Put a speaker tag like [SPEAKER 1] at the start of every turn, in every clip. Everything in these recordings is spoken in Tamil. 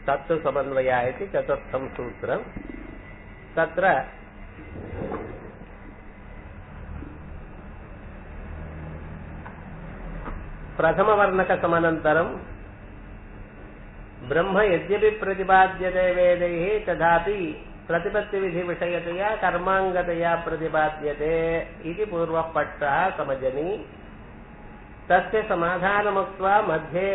[SPEAKER 1] तत्त्वसमन्वया इति चतुर्थं सूत्रम् तत्र प्रथमवर्णकसमनन्तरम् ब्रह्म यद्यपि प्रतिपाद्यते वेदैः तथापि प्रतिपत्तिविधिविषयतया कर्माङ्गतया प्रतिपाद्यते इति पूर्वः पक्षः समजनि तस्य समाधानमुक्त्वा मध्ये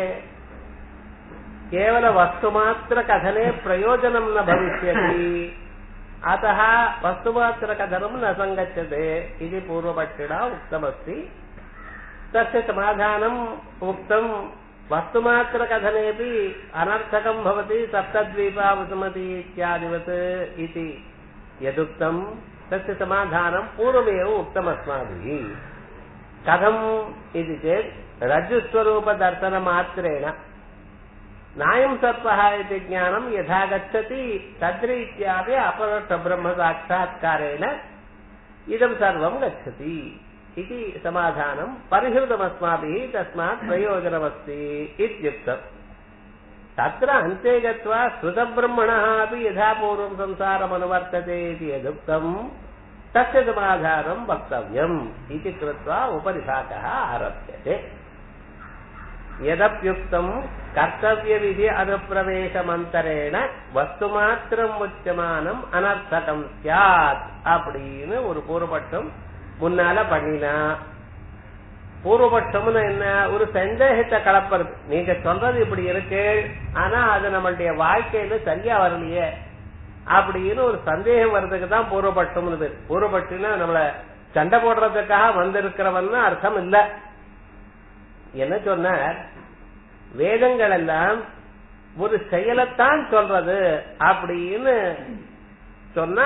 [SPEAKER 1] केवलवस्तुमात्रकथने प्रयोजनं न भविष्यति अतः वस्तुमात्रकथनं न सङ्गच्छते इति पूर्वपक्षिणा उक्तमस्ति तस्य समाधानम् उक्तम् वस्तुमात्रकथनेऽपि अनर्थकं भवति सप्तद्वीपावसुमति इत्यादिवत् इति यदुक्तम् तस्य समाधानं पूर्वमेव उक्तमस्माभिः कथम् इति चेत् रज्जुस्वरूपदर्शनमात्रेण नायं सर्पः इति ज्ञानं यथा गच्छति तद्रीत्यापि अपरोक्षब्रह्मसाक्षात्कारेण इदं सर्वं गच्छति इति समाधानं परिहृतमस्माभिः तस्मात् प्रयोजनमस्ति इत्युक्तम् तत्र अन्ते गत्वा श्रुतब्रह्मणः अपि यथा पूर्वं संसारमनुवर्तते इति यदुक्तम् तस्य समाधानं वक्तव्यम् इति कृत्वा उपरिभागः आरभ्यते यदप्युक्तम् कर्तव्यविधि अनुप्रवेशमन्तरेण வஸ்துமாத்திரம் உச்சமானம் அனர்த்தகம் சியாத் அப்படின்னு ஒரு பூர்வபட்சம் முன்னால பண்ணினா பூர்வபட்சம்னு என்ன ஒரு சந்தேகத்தை கலப்புறது நீங்க சொல்றது இப்படி இருக்கு ஆனா அது நம்மளுடைய வாழ்க்கையில சரியா வரலையே அப்படின்னு ஒரு சந்தேகம் வர்றதுக்கு தான் பூர்வபட்சம்னு பேர் பூர்வபட்சம்னா நம்மள சண்டை போடுறதுக்காக வந்திருக்கிறவன் அர்த்தம் இல்ல என்ன சொன்னார் வேதங்கள் எல்லாம் ஒரு செயலைத்தான் சொல்றது அப்படின்னு சொன்னா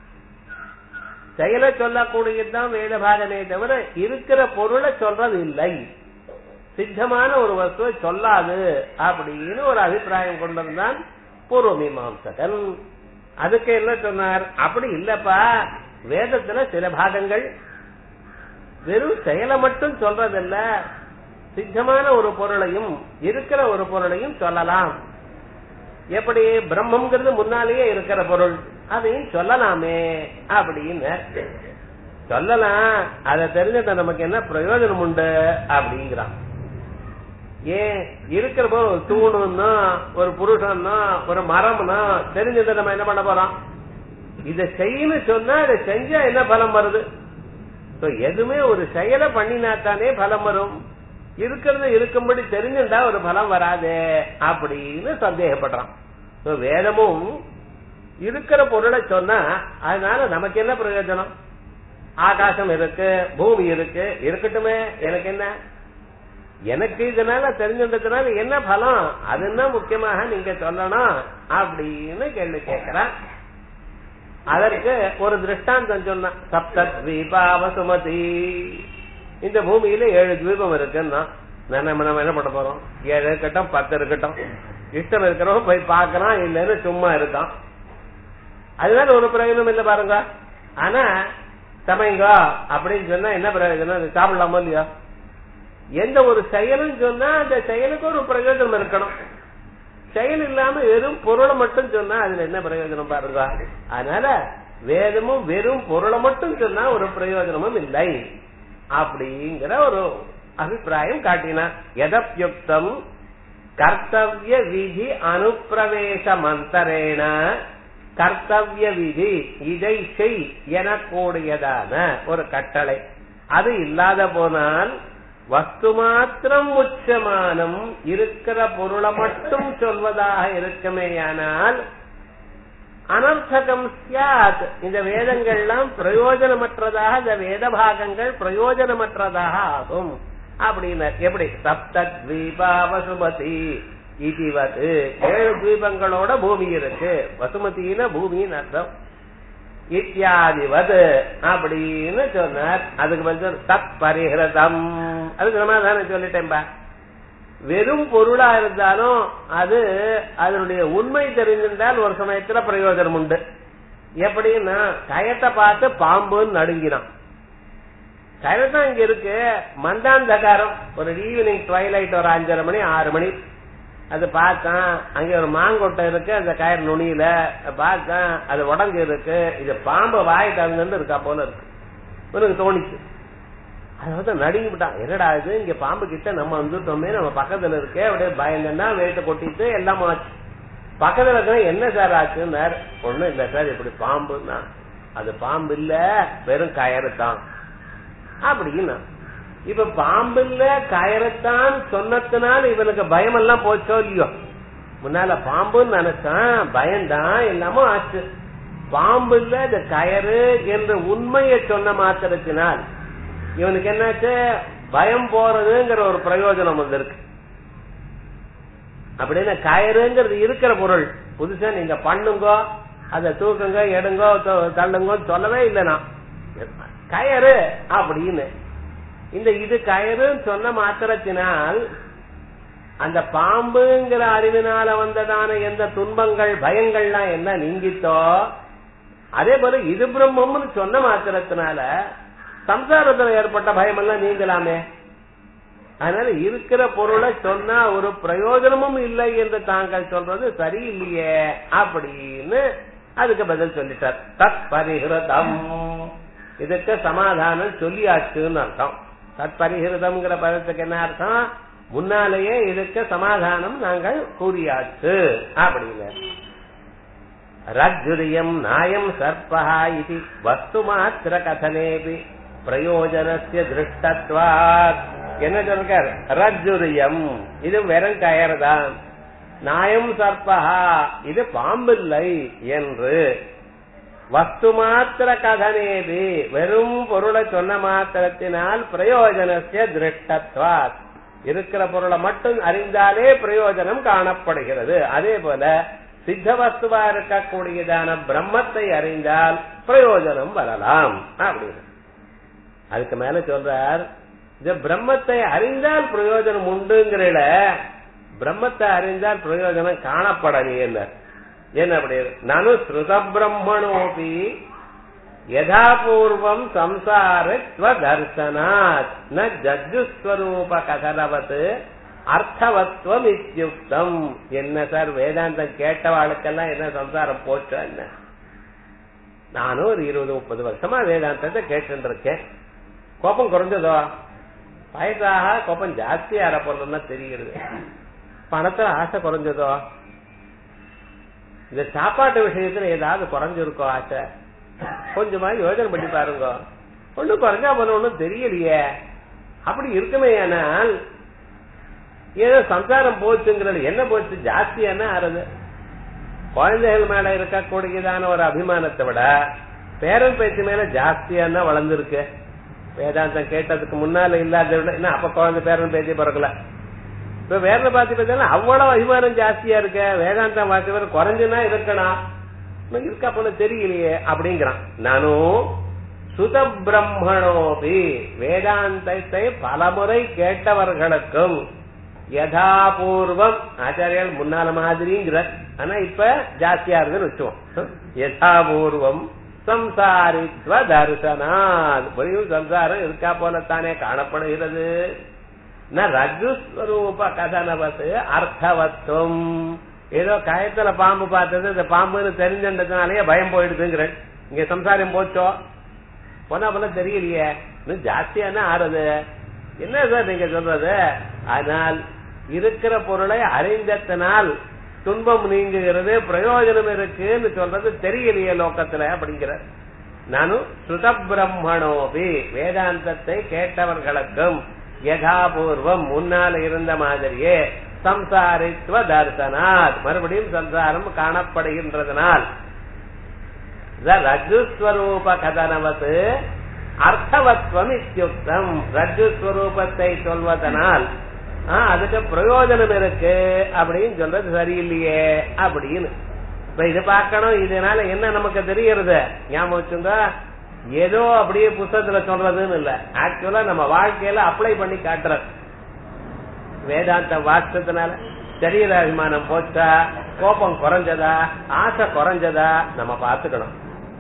[SPEAKER 1] செயலை சொல்லக்கூடியதுதான் வேத பாகமே தவிர இருக்கிற பொருளை சொல்றது இல்லை சித்தமான ஒரு வஸ்துவை சொல்லாது அப்படின்னு ஒரு அபிப்பிராயம் கொண்டிருந்தான் பூர்வ மீமாம்சகன் அதுக்கு என்ன சொன்னார் அப்படி இல்லப்பா வேதத்துல சில பாகங்கள் வெறும் செயலை மட்டும் சொல்றதில்ல சித்தமான ஒரு பொருளையும் இருக்கிற ஒரு பொருளையும் சொல்லலாம் எப்படி பிரம்மங்கிறது முன்னாலேயே இருக்கிற பொருள் அதையும் சொல்லலாமே அப்படின்னு சொல்லலாம் அதை தெரிஞ்சத நமக்கு என்ன பிரயோஜனம் உண்டு அப்படிங்கிறான் ஏன் இருக்கிற போது ஒரு தூணுன்னா ஒரு புருஷன்னா ஒரு மரம்னா தெரிஞ்சதை நம்ம என்ன பண்ண போறோம் இதை செய்யணும் சொன்னா இதை செஞ்சா என்ன பலம் வருது எதுவுமே ஒரு செயலை பண்ணினாத்தானே பலம் வரும் இருக்கிறது இருக்கும்படி தெரிஞ்சுட்டா ஒரு பலம் வராதே அப்படின்னு சந்தேகப்படுறான் வேதமும் இருக்கிற பொருளை சொன்னா அதனால நமக்கு என்ன பிரயோஜனம் ஆகாசம் இருக்கு பூமி இருக்கு இருக்கட்டுமே எனக்கு என்ன எனக்கு இதனால தெரிஞ்சின்றதுனால என்ன பலம் அதுன்னா முக்கியமாக நீங்க சொல்லணும் அப்படின்னு கேள்வி கேட்கிறான் அதற்கு ஒரு திருஷ்டாந்தம் சொன்ன சப்தத்வீபாவசுமதி இந்த பூமியில ஏழு தீபம் இருக்குன்னா நம்ம நம்ம என்ன பண்ண போறோம் ஏழு இருக்கட்டும் பத்து இருக்கட்டும் இஷ்டம் இருக்கிறவங்க போய் பாக்கலாம் இல்லன்னு சும்மா இருக்கான் அதுதான் ஒரு பிரயோஜனம் இல்ல பாருங்க ஆனா சமைங்க அப்படின்னு சொன்னா என்ன பிரயோஜனம் சாப்பிடலாமோ இல்லையா எந்த ஒரு செயலும் சொன்னா அந்த செயலுக்கு ஒரு பிரயோஜனம் இருக்கணும் செயல் இல்லாம வெறும் பொருளை மட்டும் சொன்னா அதுல என்ன பிரயோஜனம் பாருங்க அதனால வேதமும் வெறும் பொருளை மட்டும் சொன்னா ஒரு பிரயோஜனமும் இல்லை அப்படிங்கிற ஒரு அபிப்பிராயம் காட்டினார் எதப்யுக்தம் கர்த்தவிய விதி அனுப்பிரவேச மந்தரேன கர்த்தவிய விதி இதை செய் எனக்கூடியதான ஒரு கட்டளை அது இல்லாத போனால் வஸ்து மாத்திரம் உச்சமானம் இருக்கிற பொருளை மட்டும் சொல்வதாக இருக்குமேயானால் அனர்த்தகம் சியாத் இந்த வேதங்கள்லாம் பிரயோஜனமற்றதாக இந்த வேத பாகங்கள் பிரயோஜனமற்றதாக ஆகும் அப்படின்னு எப்படி சப்த தீபா வசுமதி இதுவது ஏழு தீபங்களோட பூமி இருக்கு வசுமதினா பூமின்னு அர்த்தம் இத்தியாதிவது அப்படின்னு சொன்னார் அதுக்கு வந்து தத் பரிகிரதம் அதுக்கு சமாதானம் சொல்லிட்டேன்பா வெறும் பொருளா இருந்தாலும் அது அதனுடைய உண்மை தெரிஞ்சிருந்தால் ஒரு சமயத்துல பிரயோஜனம் உண்டு எப்படின்னா கயத்தை பார்த்து பாம்புன்னு நடுங்கினான் கயல் தான் இங்க இருக்கு மந்தாந்தகாரம் ஒரு ஈவினிங் ட்வைலைட் ஒரு அஞ்சரை மணி ஆறு மணி அது பார்த்தான் அங்க ஒரு மாங்கொட்டை இருக்கு அந்த கயிறு நுனியில பார்த்தான் அது உடம்பு இருக்கு இது பாம்பு வாய் தகுந்து இருக்கா போல இருக்கு இவனுக்கு தோணிச்சு அதை வந்து நடுங்கி விட்டான் என்னடா இது இங்க பாம்பு கிட்ட நம்ம வந்துட்டோமே நம்ம பக்கத்துல இருக்கே அப்படியே பயந்தா வேட்டை கொட்டிட்டு எல்லாம் ஆச்சு பக்கத்துல இருக்க என்ன சார் ஆச்சுன்னார் ஒண்ணும் இல்ல சார் இப்படி பாம்புன்னா அது பாம்பு இல்ல வெறும் கயறு தான் அப்படின்னா இப்ப பாம்பு இல்ல கயறத்தான் சொன்னதுனால இவனுக்கு பயம் எல்லாம் போச்சோ இல்லையோ முன்னால பாம்புன்னு நினைச்சான் பயந்தான் எல்லாமும் ஆச்சு பாம்பு இல்ல இந்த கயறு என்ற உண்மையை சொன்ன மாத்திரத்தினால் இவனுக்கு என்னாச்சு பயம் போறதுங்கிற ஒரு பிரயோஜனம் வந்திருக்கு அப்படின்னு கயறுங்கிறது இருக்கிற பொருள் புதுசா நீங்க பண்ணுங்கோ அதை தூக்குங்க எடுங்கோ தள்ளுங்கோ சொல்லவே இல்லைனா கயறு அப்படின்னு இந்த இது கயறுன்னு சொன்ன மாத்திரத்தினால் அந்த பாம்புங்கிற அறிவினால வந்ததான எந்த துன்பங்கள் பயங்கள்லாம் என்ன நீங்கித்தோ அதே போல இது பிரம்மம்னு சொன்ன மாத்திரத்தினால சம்சாரத்துல ஏற்பட்ட பயம் எல்லாம் நீங்கலாமே அதனால இருக்கிற பொருளை சொன்னா ஒரு பிரயோஜனமும் இல்லை என்று தாங்கள் சொல்றது சரியில்லையே அப்படின்னு அதுக்கு பதில் சொல்லிட்டார் தத் பரிகிருதம் இதுக்கு சமாதானம் சொல்லியாச்சுன்னு அர்த்தம் தத் பரிகிருதம்ங்கிற பதத்துக்கு என்ன அர்த்தம் முன்னாலேயே இதுக்கு சமாதானம் நாங்கள் கூறியாச்சு அப்படின்னு ரஜ்ஜுரியம் நாயம் சர்பா இது வஸ்து மாத்திர கதனேபி பிரயோஜனசிய திருஷ்டத்வாத் என்ன சொல்றார் ரஜ்ஜுரியம் இது வெறும் கயர்தான் நாயம் சர்பகா இது பாம்பில்லை என்று வஸ்து மாத்திர கதனேபி வெறும் பொருளை சொன்ன மாத்திரத்தினால் பிரயோஜனசிய திருஷ்டத்வாத் இருக்கிற பொருளை மட்டும் அறிந்தாலே பிரயோஜனம் காணப்படுகிறது அதே போல சித்த வஸ்துவா இருக்கக்கூடியதான பிரம்மத்தை அறிந்தால் பிரயோஜனம் வரலாம் அப்படின்னு அதுக்கு மேல சொல்றார் இந்த பிரம்மத்தை அறிந்தால் பிரயோஜனம் உண்டுங்கிறல பிரம்மத்தை அறிந்தால் பிரயோஜனம் காணப்படலையே என்ன அப்படி நானு ஸ்ருத பிரம்மணோபி யதாபூர்வம் சம்சாரத்வ தர்சனாத் ந ஜஜ்ஜுஸ்வரூப கதரவத் அர்த்தவத்வம் இத்தியுக்தம் என்ன சார் வேதாந்தம் கேட்டவாளுக்கெல்லாம் என்ன சம்சாரம் போச்சோ என்ன நானும் ஒரு இருபது முப்பது வருஷமா வேதாந்தத்தை கேட்டு இருக்கேன் கோபம் குறைஞ்சதோ வயசாக கோபம் ஜாஸ்தி ஆற போறதுன்னா தெரிகிறது பணத்துல ஆசை குறைஞ்சதோ இந்த சாப்பாட்டு விஷயத்துல ஏதாவது குறைஞ்சிருக்கோ ஆசை கொஞ்சமா யோஜனை பண்ணி பாருங்க ஒண்ணும் குறைஞ்சா போல ஒண்ணும் தெரியலையே அப்படி இருக்குமே ஆனால் ஏதோ சம்சாரம் போச்சுங்கிறது என்ன போச்சு ஜாஸ்தி என்ன ஆறுது குழந்தைகள் மேல இருக்கக்கூடியதான ஒரு அபிமானத்தை விட பேரன் பேச்சு மேல ஜாஸ்தியா வளர்ந்துருக்கு வேதாந்தம் கேட்டதுக்கு முன்னால இல்லாத விட என்ன அப்ப குழந்தை பேரன் பேச்சு பிறக்கல இப்ப வேற பார்த்து பார்த்தா அவ்வளவு அபிமானம் ஜாஸ்தியா இருக்க வேதாந்தம் பார்த்து குறைஞ்சுனா இருக்கணும் இருக்கா போல தெரியலையே அப்படிங்கிறான் நானும் சுத பிரம்மணோபி வேதாந்தத்தை பலமுறை கேட்டவர்களுக்கும் யதாபூர்வம் ஆச்சாரியால் முன்னால மாதிரிங்கிற ஆனா இப்ப ஜாஸ்தியா இருக்குன்னு வச்சுவோம் யதாபூர்வம் சம்சாரித்வ தரிசனாத் மறுபடியும் சம்சாரம் இருக்கா போலத்தானே காணப்படுகிறது ந ரஜுஸ்வரூப கதனவத்து அர்த்தவத்துவம் ஏதோ கயத்துல பாம்பு பார்த்தது இந்த பாம்புன்னு தெரிஞ்சின்றதுனாலயே பயம் போயிடுதுங்கிற இங்க சம்சாரம் போச்சோ போனா போல தெரியலையே இன்னும் ஜாஸ்தியான ஆறுது என்ன சார் நீங்க சொல்றது ஆனால் இருக்கிற பொருளை அறிந்தத்தினால் துன்பம் நீங்குகிறது பிரயோஜனம் இருக்குன்னு சொல்றது தெரியலையே லோக்கத்துல அப்படிங்கிற நானும் சுத பிரம்மணோபி வேதாந்தத்தை கேட்டவர்களுக்கும் யதாபூர்வம் முன்னால் இருந்த மாதிரியே சம்சாரித்துவ தர்சனாத் மறுபடியும் சம்சாரம் காணப்படுகின்றதனால் ரஜுஸ்வரூப கதனவத்து அர்த்தவத்வம் இத்தியுக்தம் ரஜுஸ்வரூபத்தை சொல்வதனால் அதுக்கு பிரயோஜனம் இருக்கு அப்படின்னு சொல்றது சரியில்லையே அப்படின்னு இப்ப இது பார்க்கணும் இதனால என்ன நமக்கு தெரியறது ஞாபகம் வச்சுங்க ஏதோ அப்படியே புத்தகத்துல சொல்றதுன்னு இல்ல ஆக்சுவலா நம்ம வாழ்க்கையில அப்ளை பண்ணி காட்டுறது வேதாந்த வாஸ்தத்தினால சரீர அபிமானம் போச்சா கோபம் குறைஞ்சதா ஆசை குறைஞ்சதா நம்ம பார்த்துக்கணும்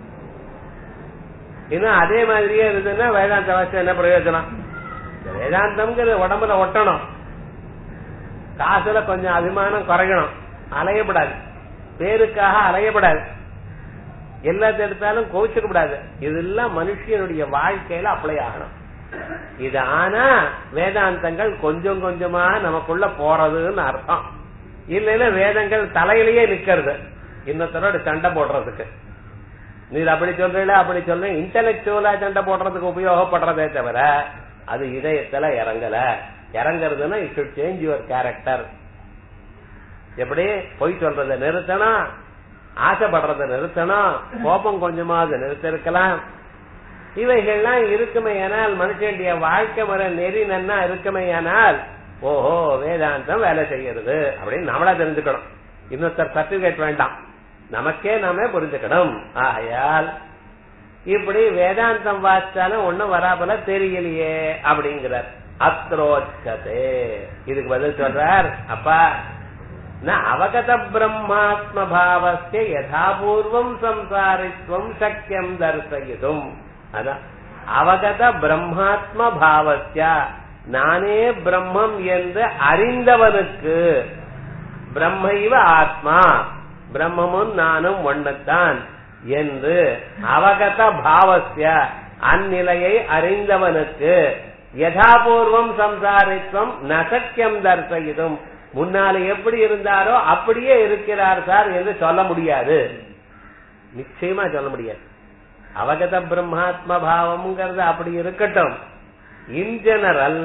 [SPEAKER 1] இன்னும் அதே மாதிரியே இருந்ததுன்னா வேதாந்த வாஸ்து என்ன பிரயோஜனம் வேதாந்தம்ங்கிறது உடம்புல ஒட்டணும் காசுல கொஞ்சம் அபிமானம் குறையணும் அலையப்படாது பேருக்காக அலையப்படாது எல்லாத்த எடுத்தாலும் கோவிச்சுக்க கூடாது இதெல்லாம் மனுஷனுடைய வாழ்க்கையில அப்ளை ஆகணும் இது ஆனா வேதாந்தங்கள் கொஞ்சம் கொஞ்சமா நமக்குள்ள போறதுன்னு அர்த்தம் இல்லைன்னா வேதங்கள் தலையிலேயே நிக்கிறது இன்னொருத்தரோட சண்டை போடுறதுக்கு நீ அப்படி சொல்றீல அப்படி சொல்ற இன்டலெக்சுவலா சண்டை போடுறதுக்கு உபயோகப்படுறதே தவிர அது இதயத்துல இறங்கல இறங்குறதுன்னா it should change your character எப்படி பொய் சொல்றதை நிறுத்தணும் ஆசைப்படுறதை நிறுத்தணும் கோபம் கொஞ்சமாவது நிறுத்திருக்கலாம் இவைகள்லாம் இருக்குமே ஆனால் மனுஷனுடைய வாழ்க்கை முறை நெறி நன்னா இருக்குமே ஆனால் ஓஹோ வேதாந்தம் வேலை செய்யறது அப்படின்னு நம்மளா தெரிஞ்சுக்கணும் இன்னொருத்தர் சர்டிபிகேட் வேண்டாம் நமக்கே நாமே புரிஞ்சுக்கணும் ஆகையால் இப்படி வேதாந்தம் வாசிச்சாலும் ஒண்ணும் வராபல தெரியலையே அப்படிங்கிறார் அத்ரோச்சதே இதுக்கு பதில் சொல்றார் அப்பா ந அவகத பிரம்மாத்ம பாவஸ்ய யதாபூர்வம் சம்சாரித்வம் சக்கியம் தர்சயிதும் அதான் அவகத பிரம்மாத்ம பாவஸ்ய நானே பிரம்மம் என்று அறிந்தவனுக்கு பிரம்மைவ ஆத்மா பிரம்மமும் நானும் ஒண்ணுத்தான் என்று அவகத பாவஸ்ய அந்நிலையை அறிந்தவனுக்கு யதாபூர்வம் சம்சாரித்வம் நசக்கியம் தர்சயிதும் முன்னால எப்படி இருந்தாரோ அப்படியே இருக்கிறார் சார் என்று சொல்ல முடியாது நிச்சயமா சொல்ல முடியாது அவகத பிரம்மாத்ம பாவம்ங்கிறது அப்படி இருக்கட்டும் இன் ஜெனரல்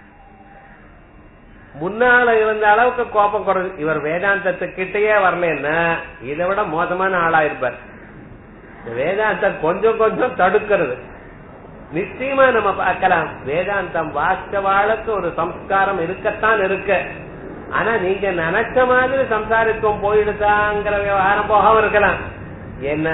[SPEAKER 1] முன்னால இருந்த அளவுக்கு கோபம் குறைஞ்சு இவர் வேதாந்தத்துக்கிட்டயே வரலன்னா இதை விட மோசமான ஆளா இருப்பார் வேதாந்தம் கொஞ்சம் கொஞ்சம் தடுக்கிறது நிச்சயமா நம்ம பார்க்கலாம் வேதாந்தம் வாஸ்தவாளுக்கு ஒரு சம்ஸ்காரம் இருக்கத்தான் இருக்கு ஆனா நீங்க நினைச்ச மாதிரி சம்சாரித்துவம் போயிடுதாங்கிற விவகாரம் போகாம இருக்கலாம் என்ன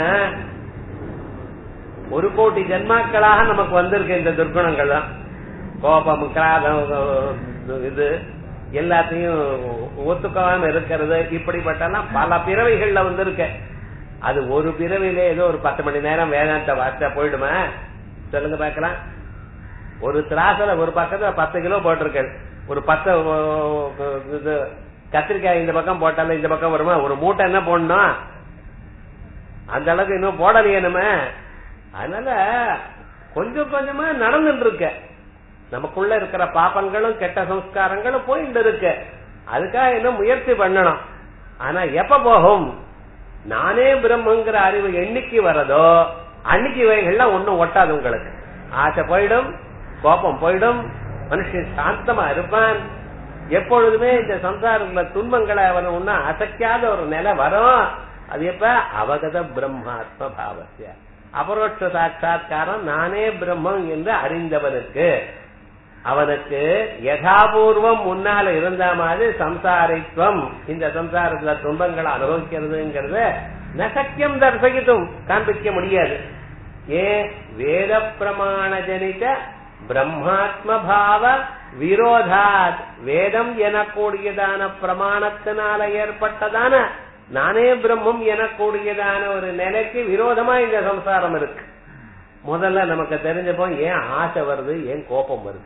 [SPEAKER 1] ஒரு கோடி ஜென்மாக்களாக நமக்கு வந்திருக்கு இந்த துர்குணங்கள் தான் கோபம் கிராதம் இது எல்லாத்தையும் ஒத்துக்காம இருக்கிறது இப்படிப்பட்டெல்லாம் பல பிறவைகள்ல வந்திருக்க அது ஒரு பிறவிலே ஏதோ ஒரு பத்து மணி நேரம் வேதாந்த வார்த்தை போயிடுமா சொல்லுங்க பாக்கலாம் ஒரு திராசல ஒரு பக்கத்துல பத்து கிலோ போட்டிருக்க ஒரு பத்து இது கத்திரிக்காய் இந்த பக்கம் போட்டாலும் இந்த பக்கம் வருமா ஒரு மூட்டை என்ன போடணும் அந்த அளவுக்கு இன்னும் போடலையே நம்ம அதனால கொஞ்சம் கொஞ்சமா நடந்துட்டு இருக்க நமக்குள்ள இருக்கிற பாப்பங்களும் கெட்ட சம்ஸ்காரங்களும் போயிட்டு இருக்கு அதுக்காக இன்னும் முயற்சி பண்ணணும் ஆனா எப்ப போகும் நானே பிரம்மங்கிற அறிவு என்னைக்கு வரதோ அன்னைக்கு இவைகள்லாம் ஒண்ணும் ஒட்டாது உங்களுக்கு ஆசை போயிடும் கோபம் போயிடும் மனுஷன் சாந்தமா இருப்பான் எப்பொழுதுமே இந்த சம்சாரத்துல துன்பங்களை அவன் ஒன்னும் அசைக்காத ஒரு நிலை வரும் அது எப்ப அவகத பிரம்மாத்ம பாவசிய அபரோட்ச சாட்சா்காரம் நானே பிரம்மம் என்று அறிந்தவனுக்கு அவனுக்கு யதாபூர்வம் முன்னால இருந்த மாதிரி சம்சாரித்வம் இந்த சம்சாரத்துல துன்பங்களை அனுபவிக்கிறதுங்கிறத நசக்கியம் தர்சகித்தும் காண்பிக்க முடியாது ஏன் வேத பிரமாண ஜனித பிரம்மாத்ம பாவ விரோதாத் வேதம் எனக்கூடியதான பிரமாணத்தினால ஏற்பட்டதான நானே பிரம்மம் எனக்கூடியதான ஒரு நிலைக்கு விரோதமா இந்த சம்சாரம் இருக்கு முதல்ல நமக்கு தெரிஞ்சப்போ ஏன் ஆசை வருது ஏன் கோபம் வருது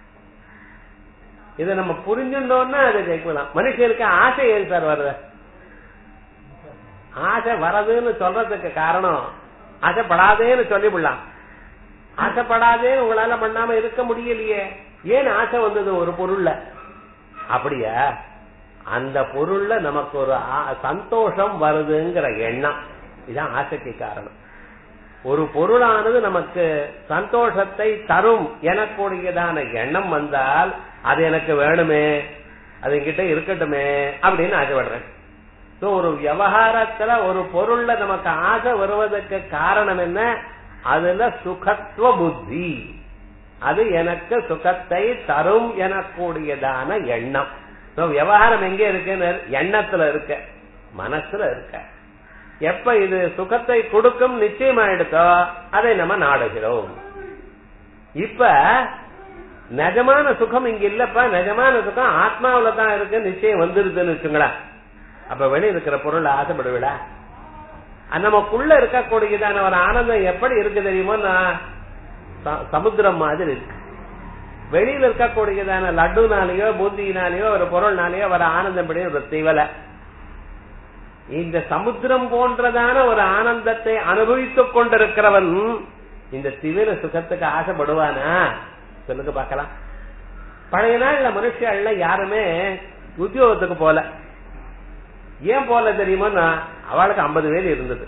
[SPEAKER 1] இதை நம்ம புரிஞ்சுட்டோம்னா அதை ஜெயிக்கலாம் மனுஷனுக்கு ஆசை ஏன் சார் வருது ஆசை வரதுன்னு சொல்றதுக்கு காரணம் ஆசைப்படாதேன்னு சொல்லிவிடலாம் ஆசைப்படாதேன்னு உங்களால பண்ணாம இருக்க முடியலையே ஏன் ஆசை வந்தது ஒரு பொருள்ல அப்படியா அந்த பொருள்ல நமக்கு ஒரு சந்தோஷம் வருதுங்கிற எண்ணம் இதான் ஆசைக்கு காரணம் ஒரு பொருளானது நமக்கு சந்தோஷத்தை தரும் எனக்கூடியதான எண்ணம் வந்தால் அது எனக்கு வேணுமே அது என்கிட்ட இருக்கட்டுமே அப்படின்னு ஆசைப்படுறேன் சோ ஒரு விவகாரத்துல ஒரு பொருள்ல நமக்கு ஆசை வருவதற்கு காரணம் என்ன அதுல சுகத்துவ புத்தி அது எனக்கு சுகத்தை தரும் எனக்கூடியதான எண்ணம் விவகாரம் எங்க இருக்கு எண்ணத்துல இருக்க மனசுல இருக்க எப்ப இது சுகத்தை கொடுக்கும் நிச்சயமா எடுத்தோ அதை நம்ம நாடுகிறோம் இப்ப நிஜமான சுகம் இங்க இல்லப்பா நிஜமான சுகம் ஆத்மாவில தான் இருக்கு நிச்சயம் வந்துருதுன்னு வச்சுங்களேன் அப்ப வெளியே இருக்கிற பொருள் ஆசைப்படுவிடா நமக்குள்ள இருக்கக்கூடியதான ஒரு ஆனந்தம் எப்படி இருக்கு தெரியுமோ சமுத்திரம் மாதிரி இருக்கு வெளியில இருக்கக்கூடியதான லட்டுனாலேயோ பூந்தியினாலேயோ ஒரு பொருள்னாலேயோ வர ஆனந்தம் படி ஒரு திவலை இந்த சமுத்திரம் போன்றதான ஒரு ஆனந்தத்தை அனுபவித்துக் கொண்டிருக்கிறவன் இந்த திவிர சுகத்துக்கு ஆசைப்படுவானா சொல்லுங்க பார்க்கலாம் பழைய நாள்ல மனுஷல்ல யாருமே உத்தியோகத்துக்கு போல ஏன் போல தெரியுமா அவளுக்கு ஐம்பது பேர் இருந்தது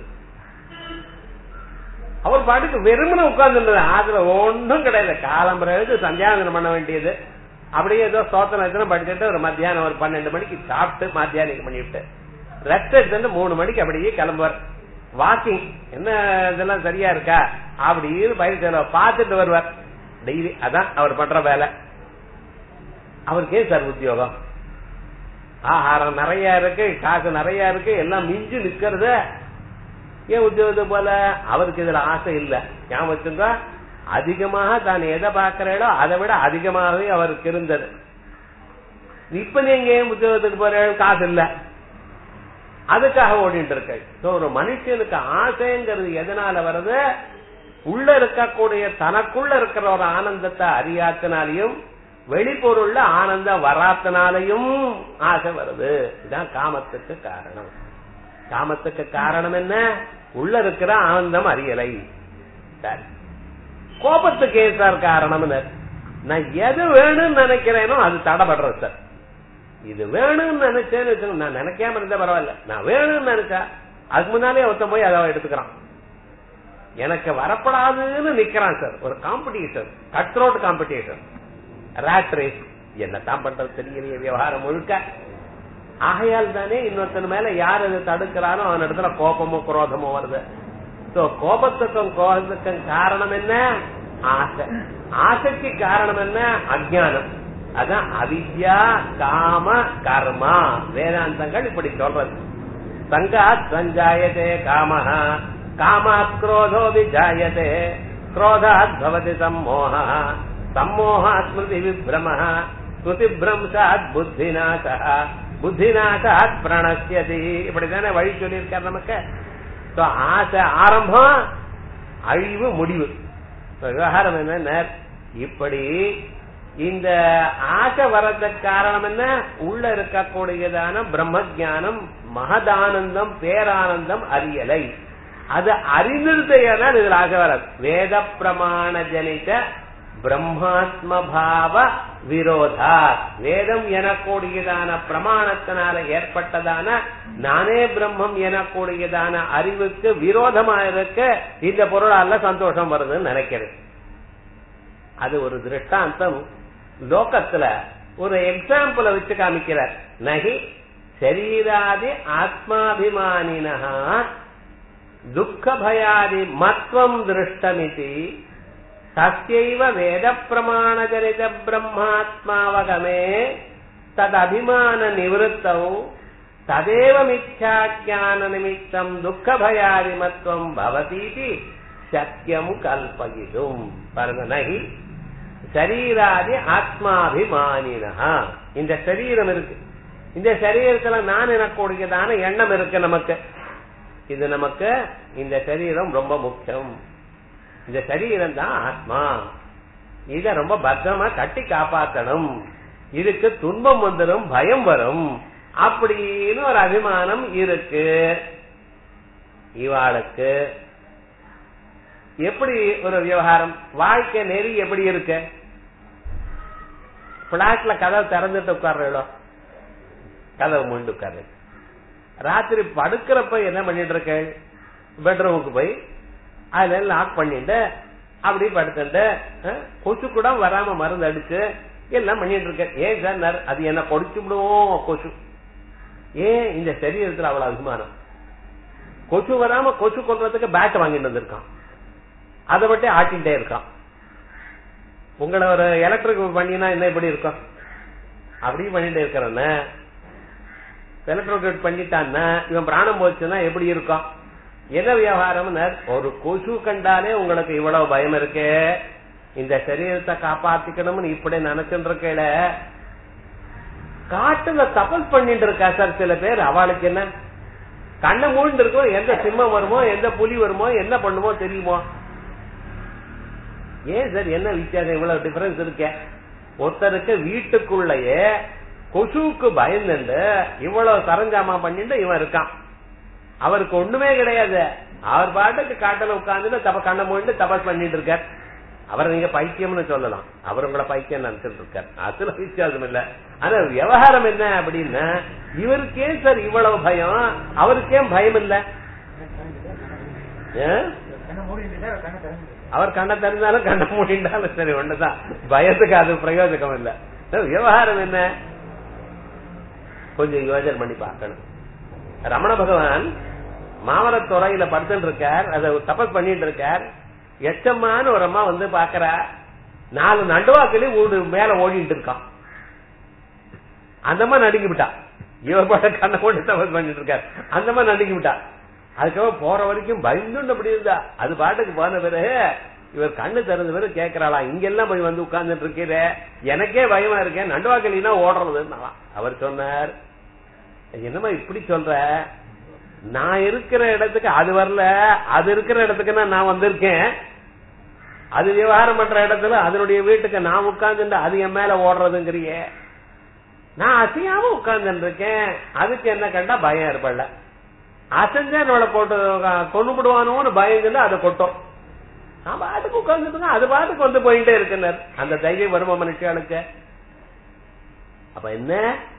[SPEAKER 1] அவர் பாட்டுக்கு வெறுமனே உட்கார்ந்து அதுல ஒன்றும் கிடையாது காலம்பரை எழுது சந்தியாவந்தனம் பண்ண வேண்டியது அப்படியே ஏதோ சோத்தனை படிச்சுட்டு ஒரு மத்தியானம் ஒரு பன்னெண்டு மணிக்கு சாப்பிட்டு மத்தியானம் பண்ணிவிட்டு ரெஸ்ட் எடுத்து மூணு மணிக்கு அப்படியே கிளம்புவார் வாக்கிங் என்ன இதெல்லாம் சரியா இருக்கா அப்படின்னு பயிற்சி பார்த்துட்டு வருவார் டெய்லி அதான் அவர் பண்ற வேலை அவருக்கே சார் உத்தியோகம் ஆகாரம் நிறைய இருக்கு காசு நிறைய இருக்கு எல்லாம் மிஞ்சு நிக்கிறது ஏன் உத்தியோகத்தை போல அவருக்கு இதுல ஆசை இல்ல ஞாபகம் வச்சுங்க அதிகமாக தான் எதை பார்க்கிறீங்களோ அதை விட அதிகமாகவே அவருக்கு இருந்தது இப்ப நீங்க ஏன் உத்தியோகத்துக்கு போற காசு இல்ல அதுக்காக ஓடிட்டு இருக்க ஒரு மனுஷனுக்கு ஆசைங்கிறது எதனால வருது உள்ள இருக்கக்கூடிய தனக்குள்ள இருக்கிற ஒரு ஆனந்தத்தை அறியாத்தினாலையும் வெளிப்பொருள்ல ஆனந்தம் வராத்தினாலையும் ஆசை வருது இதுதான் காமத்துக்கு காரணம் காமத்துக்கு காரணம் என்ன உள்ள இருக்கிற ஆனந்தம் அறியலை சரி கோபத்துக்கு ஏன் சார் காரணம் நான் எது வேணும்னு நினைக்கிறேனோ அது தடபடுறது சார் இது வேணும்னு நினைச்சேன்னு நான் நினைக்காம இருந்தா பரவாயில்ல நான் வேணும்னு நினைச்சா அதுக்கு முன்னாலே ஒருத்தன் போய் அதை எடுத்துக்கிறான் எனக்கு வரப்படாதுன்னு நிக்கிறான் சார் ஒரு competition cut road competition road race என்னத்தான் பண்றது தெரியலையே விவகாரம் முழுக்க ஆகையால் தானே இன்னொருத்தன் மேல யார் அதை தடுக்கிறானோ அவன் இடத்துல கோபமோ குரோதமோ வருது சோ கோபத்துக்கும் கோபத்துக்கும் காரணம் என்ன ஆசை ஆசைக்கு காரணம் என்ன அஜானம் அதான் அவித்யா காம கர்மா வேதாந்தங்கள் இப்படி சொல்றது சங்காத் சஞ்சாயதே காமஹ காமாத் குரோதோ விஜாயதே குரோதாத் பவதி சம்மோக சம்மோகாத் ஸ்மிருதி விப்ரம ஸ்மிருதி பிரம்சாத் புத்திநாச புத்திநாசாத் பிரணசியதி இப்படித்தானே வழி சொல்லியிருக்கார் நமக்கு ஆசை ஆரம்பம் அழிவு முடிவு விவகாரம் என்ன இப்படி இந்த ஆசை வர்றதுக்கு காரணம் என்ன உள்ள இருக்கக்கூடியதான பிரம்ம ஜானம் மகதானந்தம் பேரானந்தம் அறியலை அது அறிந்திருந்தையானால் இதுல ஆசை வராது வேத பிரமாண ஜனித பிரம்மாத்ம பாவ விரோதா வேதம் எனக்கூடியதான பிரமாணத்தினால ஏற்பட்டதான நானே பிரம்மம் எனக்கூடியதான அறிவுக்கு விரோதமா இருக்க இந்த பொருளால சந்தோஷம் வருதுன்னு நினைக்கிறேன் அது ஒரு திருஷ்டாந்தம் லோகத்துல ஒரு எக்ஸாம்பிள வச்சு காமிக்கிறார் நகி சரீராதி ஆத்மாபிமானினா துக்க பயாதி மத்வம் திருஷ்டமிதி தஸ்யைவ வேத பிரமாணஜனித பிரம்மாத்மாவகமே ததபிமான நிவத்தௌ ததேவ மித்யாஜான நிமித்தம் துக்க பயாதிமத்துவம் பவதீதி சத்தியம் கல்பகிதும் பாருங்க நகி சரீராதி ஆத்மாபிமானினா இந்த சரீரம் இருக்கு இந்த சரீரத்துல நான் எனக்கூடியதான எண்ணம் இருக்கு நமக்கு இது நமக்கு இந்த சரீரம் ரொம்ப முக்கியம் இந்த சரீரம் தான் ஆத்மா இத ரொம்ப பத்திரமா கட்டி காப்பாத்தணும் இதுக்கு துன்பம் வந்துடும் பயம் வரும் அப்படின்னு ஒரு அபிமானம் இருக்கு இவாளுக்கு எப்படி ஒரு விவகாரம் வாழ்க்கை நெறி எப்படி இருக்கு பிளாட்ல கதவு திறந்துட்டு உட்கார்றோ கதவு மூண்டு உட்காரு ராத்திரி படுக்கிறப்ப என்ன பண்ணிட்டு இருக்க பெட்ரூமுக்கு போய் அதுல லாக் பண்ணிட்டு அப்படி படுத்துட்டு கொசு கூட வராம மருந்து அடிச்சு எல்லாம் பண்ணிட்டு இருக்க ஏன் சார் அது என்ன கொடிச்சு விடுவோம் கொசு ஏன் இந்த சரீரத்துல அவ்வளவு அபிமானம் கொசு வராம கொசு கொள்றதுக்கு பேட் வாங்கிட்டு வந்திருக்கான் அதை மட்டும் ஆட்டிகிட்டே இருக்கான் உங்களை ஒரு எலக்ட்ரிக் பண்ணினா என்ன எப்படி இருக்கும் அப்படி பண்ணிட்டே இருக்கிறன்னு எலக்ட்ரிக் பண்ணிட்டான்னா இவன் பிராணம் போச்சுன்னா எப்படி இருக்கும் என்ன விவகாரம் ஒரு கொசு கண்டாலே உங்களுக்கு இவ்வளவு பயம் இருக்கு இந்த சரீரத்தை காப்பாத்திக்கணும்னு இப்படி நினைச்சுட்டு இருக்கல காட்டுல தபஸ் பண்ணிட்டு இருக்கா சார் சில பேர் அவளுக்கு என்ன கண்ணை மூழ்ந்து இருக்கும் எந்த சிம்மம் வருமோ எந்த புலி வருமோ என்ன பண்ணுமோ தெரியுமோ ஏன் சார் என்ன வித்தியாசம் இவ்வளவு டிஃபரன்ஸ் இருக்க ஒருத்தருக்கு வீட்டுக்குள்ளேயே கொசுவுக்கு பயந்துண்டு இவ்வளவு சரஞ்சாமா பண்ணிட்டு இவன் இருக்கான் அவருக்கு ஒண்ணுமே கிடையாது அவர் பாட்டுக்கு காட்டுல உட்கார்ந்து தப்ப கண்ண மூண்டு தபஸ் பண்ணிட்டு இருக்கார் அவரை நீங்க பைத்தியம்னு சொல்லலாம் அவர் உங்களை பைத்தியம் நினைச்சிட்டு இருக்கார் அதுல வித்தியாசம் இல்ல ஆனா விவகாரம் என்ன அப்படின்னா இவருக்கே சார் இவ்வளவு பயம் அவருக்கே பயம் இல்ல ஏன்? அவர் கண்ணை திறந்தாலும் கண்ணை மூடிண்டாலும் சரி ஒண்ணுதான் பயத்துக்கு அது பிரயோஜனம் இல்ல விவகாரம் என்ன கொஞ்சம் யோஜனை பண்ணி பார்க்கணும் ரமண பகவான் மாமரத்துறையில படுத்துட்டு இருக்கார் அதை தபஸ் பண்ணிட்டு இருக்கார் எச்சம்மான்னு ஒரு அம்மா வந்து பாக்குறா நாலு நடுவாக்களி ஊடு மேல ஓடிட்டு இருக்கான் அந்த அம்மா நடுங்கி விட்டா இவர் பாட்ட கண்ணை கொண்டு தபஸ் பண்ணிட்டு இருக்கார் அந்த அம்மா நடுங்கி விட்டா அதுக்கப்புறம் போற வரைக்கும் பயந்துண்டு அப்படி இருந்தா அது பாட்டுக்கு போன பிறகு இவர் கண்ணு திறந்த பிறகு கேக்குறாளா இங்கெல்லாம் போய் வந்து உட்கார்ந்துட்டு இருக்கிற எனக்கே பயமா இருக்கேன் நடுவாக்கலினா ஓடுறதுன்னா அவர் சொன்னார் என்னமா இப்படி சொல்ற நான் இருக்கிற இடத்துக்கு அது வரல அது இருக்கிற இடத்துக்கு நான் வந்திருக்கேன் அது விவகாரம் பண்ற இடத்துல அதனுடைய வீட்டுக்கு நான் உட்கார்ந்து அது என் மேல ஓடுறதுங்கிறியே நான் அசையாம உட்கார்ந்து இருக்கேன் அதுக்கு என்ன கண்டா பயம் ஏற்படல அசைஞ்சா நம்மளை போட்டு கொண்டு விடுவானோன்னு பயந்துட்டு அதை கொட்டும் நான் பாட்டுக்கு உட்கார்ந்துட்டு அது பாட்டுக்கு வந்து போயிட்டே இருக்குனர் அந்த தைரியம் வருமா மனுஷனுக்கு அப்ப என்ன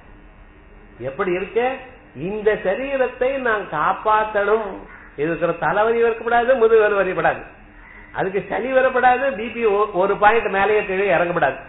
[SPEAKER 1] எப்படி இருக்க இந்த சரீரத்தை நான் காப்பாற்றணும் இருக்கிற தலைவலி வரப்படாது முதுகு வரைப்படாது அதுக்கு சளி வரப்படாது பிபி ஒரு பாயிண்ட் மேலேயே கீழே இறங்கப்படாது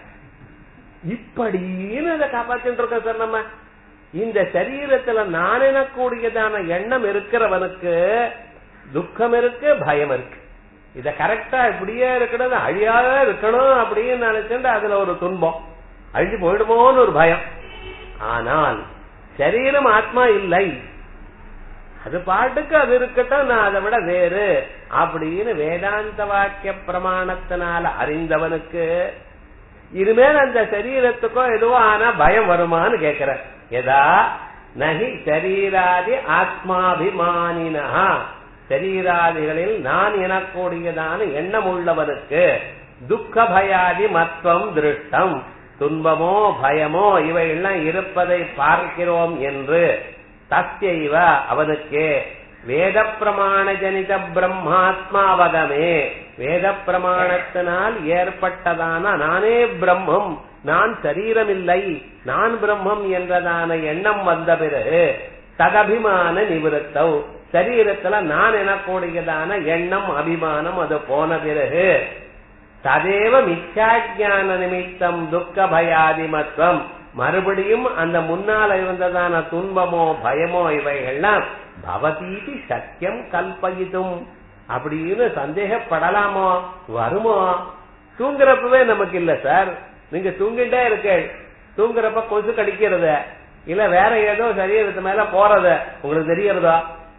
[SPEAKER 1] இப்படின்னு அதை காப்பாத்திட்டு இருக்கோம் சார் நம்ம இந்த சரீரத்துல நான் எனக்கூடியதான எண்ணம் இருக்கிறவனுக்கு துக்கம் இருக்கு பயம் இருக்கு இத கரெக்டா இப்படியே இருக்கணும் அழியாத இருக்கணும் அப்படின்னு நினைச்சுட்டு அதுல ஒரு துன்பம் அழிஞ்சு போயிடுமோன்னு ஒரு பயம் ஆனால் சரீரம் ஆத்மா இல்லை அது பாட்டுக்கு அது இருக்கட்டும் நான் அதை விட வேறு அப்படின்னு வேதாந்த வாக்கிய பிரமாணத்தினால அறிந்தவனுக்கு இனிமேல் அந்த சரீரத்துக்கோ எதுவோ ஆனா பயம் வருமான்னு கேக்குற எதா நகி சரீராதி ஆத்மாபிமானினா சரீராதிகளில் நான் எனக்கூடியதான எண்ணம் உள்ளவனுக்கு துக்க பயாதி மத்வம் திருஷ்டம் துன்பமோ பயமோ இவையெல்லாம் இருப்பதை பார்க்கிறோம் என்று தஸ்யைவ அவனுக்கு வேத பிரமாண ஜனித பிரம்மாத்மாவகமே வேத பிரமாணத்தினால் ஏற்பட்டதான நானே பிரம்மம் நான் சரீரமில்லை நான் பிரம்மம் என்றதான எண்ணம் வந்த பிறகு ததபிமான நிவிருத்தவ் சரீரத்துல நான் எனக்கூடியதான எண்ணம் அபிமானம் அது போன பிறகு ததேவ மிச்சாஜான நிமித்தம் துக்க பயாதிமத்துவம் மறுபடியும் அந்த முன்னால் இருந்ததான துன்பமோ பயமோ இவைகள்லாம் பவதீதி சத்தியம் கல்பயிதும் அப்படின்னு சந்தேகப்படலாமோ வருமோ தூங்குறப்பவே நமக்கு இல்ல சார் நீங்க தூங்கிட்டே இருக்க தூங்குறப்ப கொசு கடிக்கிறது இல்ல வேற ஏதோ சரீரத்து மேல போறது உங்களுக்கு தெரியறதா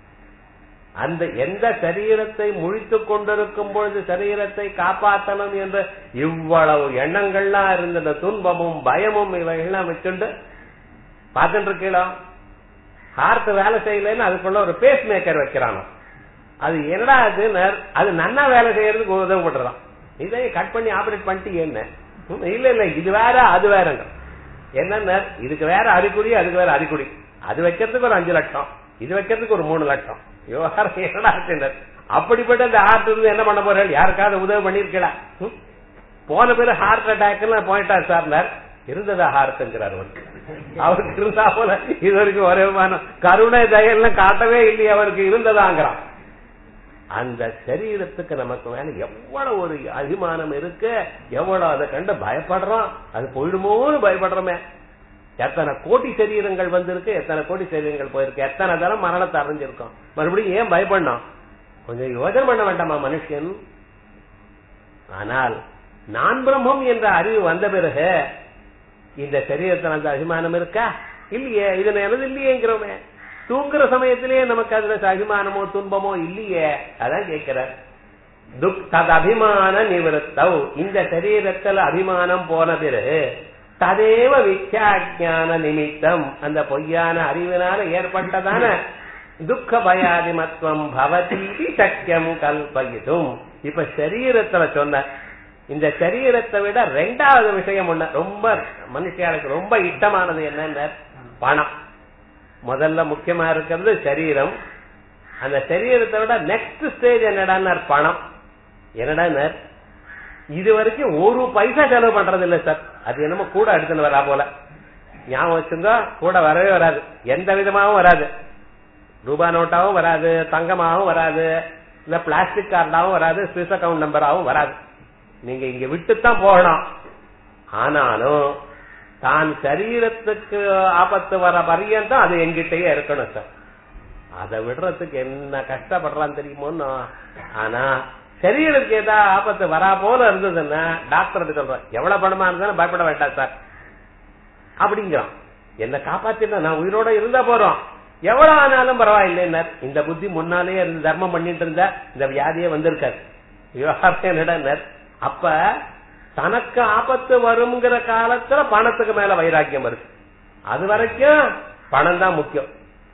[SPEAKER 1] அந்த எந்த சரீரத்தை முழித்துக் கொண்டிருக்கும் பொழுது சரீரத்தை காப்பாற்றணும் என்ற இவ்வளவு எண்ணங்கள்லாம் இருந்த துன்பமும் பயமும் இவைகள்லாம் வச்சுண்டு பார்த்துட்டு இருக்கீங்களா ஹார்ட் வேலை செய்யலன்னு அதுக்குள்ள ஒரு பேஸ் மேக்கர் வைக்கிறானோ அது என்னடா அது அது நன்னா வேலை செய்யறதுக்கு உதவப்படுறான் இதை கட் பண்ணி ஆபரேட் பண்ணிட்டு என்ன இல்ல இல்ல இது வேற அது வேறங்க என்னன்னா இதுக்கு வேற அறிகுறி அதுக்கு வேற அறிகுறி அது வைக்கிறதுக்கு ஒரு அஞ்சு லட்சம் இது வைக்கிறதுக்கு ஒரு மூணு லட்சம் விவகாரம் என்னடா ஆச்சுனர் அப்படிப்பட்ட இந்த ஹார்ட் இருந்து என்ன பண்ண போறேன் யாருக்காவது உதவி பண்ணிருக்கலாம் போன பேரு ஹார்ட் அட்டாக் போயிட்டார் சார் இருந்ததா ஹார்ட்ங்கிறார் அவருக்கு அவருக்கு இருந்தா போல இது வரைக்கும் ஒரே விமானம் கருணை தயல்லாம் காட்டவே இல்லையே அவருக்கு இருந்ததாங்கிறான் அந்த சரீரத்துக்கு நமக்கு மேல எவ்வளவு ஒரு அபிமானம் இருக்கு எவ்வளவு அதை கண்டு பயப்படுறோம் அது போயிடுமோன்னு பயப்படுறோமே எத்தனை கோடி சரீரங்கள் வந்திருக்கு எத்தனை கோடி சரீரங்கள் போயிருக்கு எத்தனை தரம் மரணத்தை அடைஞ்சிருக்கோம் மறுபடியும் ஏன் பயப்படணும் கொஞ்சம் யோஜனை பண்ண வேண்டாமா மனுஷன் ஆனால் நான் பிரம்மம் என்ற அறிவு வந்த பிறகு இந்த சரீரத்தில் அந்த அபிமானம் இருக்கா இல்லையே இது எனது இல்லையேங்கிறோமே தூங்குற சமயத்திலேயே நமக்கு அதுல அபிமானமோ துன்பமோ இல்லையே அதான் கேட்கிறார் துக் தது அபிமான நிவர்த்தவ் இந்த சரீரத்தில் அபிமானம் போன பிறகு ததேவ வித்யாஜான நிமித்தம் அந்த பொய்யான அறிவினால ஏற்பட்டதான துக்க பயாதிமத்துவம் பவதீதி சக்கியம் கல்பயிதும் இப்ப சரீரத்துல சொன்ன இந்த சரீரத்தை விட ரெண்டாவது விஷயம் ஒண்ணு ரொம்ப மனுஷியாளுக்கு ரொம்ப இஷ்டமானது என்னன்னு பணம் முதல்ல முக்கியமா இருக்கிறது சரீரம் அந்த சரீரத்தை விட நெக்ஸ்ட் ஸ்டேஜ் என்னடா பணம் என்னடா இது வரைக்கும் ஒரு பைசா செலவு பண்றது இல்ல சார் அது என்னமோ கூட எடுத்துன்னு வரா போல ஞாபகம் வச்சுங்க கூட வரவே வராது எந்த விதமாவும் வராது ரூபா நோட்டாவும் வராது தங்கமாவும் வராது இல்ல பிளாஸ்டிக் கார்டாவும் வராது ஸ்விஸ் அக்கவுண்ட் நம்பராவும் வராது நீங்க இங்க விட்டுத்தான் போகணும் ஆனாலும் தான் சரீரத்துக்கு ஆபத்து வர பரியந்தம் அது எங்கிட்டயே இருக்கணும் சார் அதை விடுறதுக்கு என்ன கஷ்டப்படுறான்னு தெரியுமோன்னு ஆனா சரீரத்துக்கு ஏதாவது ஆபத்து வரா போல இருந்ததுன்னா டாக்டர் சொல்றேன் எவ்வளவு பணமா இருந்தாலும் பயப்பட வேண்டாம் சார் அப்படிங்கிறான் என்ன காப்பாத்தினா நான் உயிரோட இருந்தா போறோம் எவ்வளவு ஆனாலும் பரவாயில்லை இந்த புத்தி முன்னாலே இருந்து தர்மம் பண்ணிட்டு இருந்தா இந்த வியாதியே வந்திருக்காரு விவகாரம் அப்ப தனக்கு ஆபத்து வருங்கிற காலத்துல பணத்துக்கு மேல வைராக்கியம் இருக்கு அது வரைக்கும் பணம் தான் முக்கியம்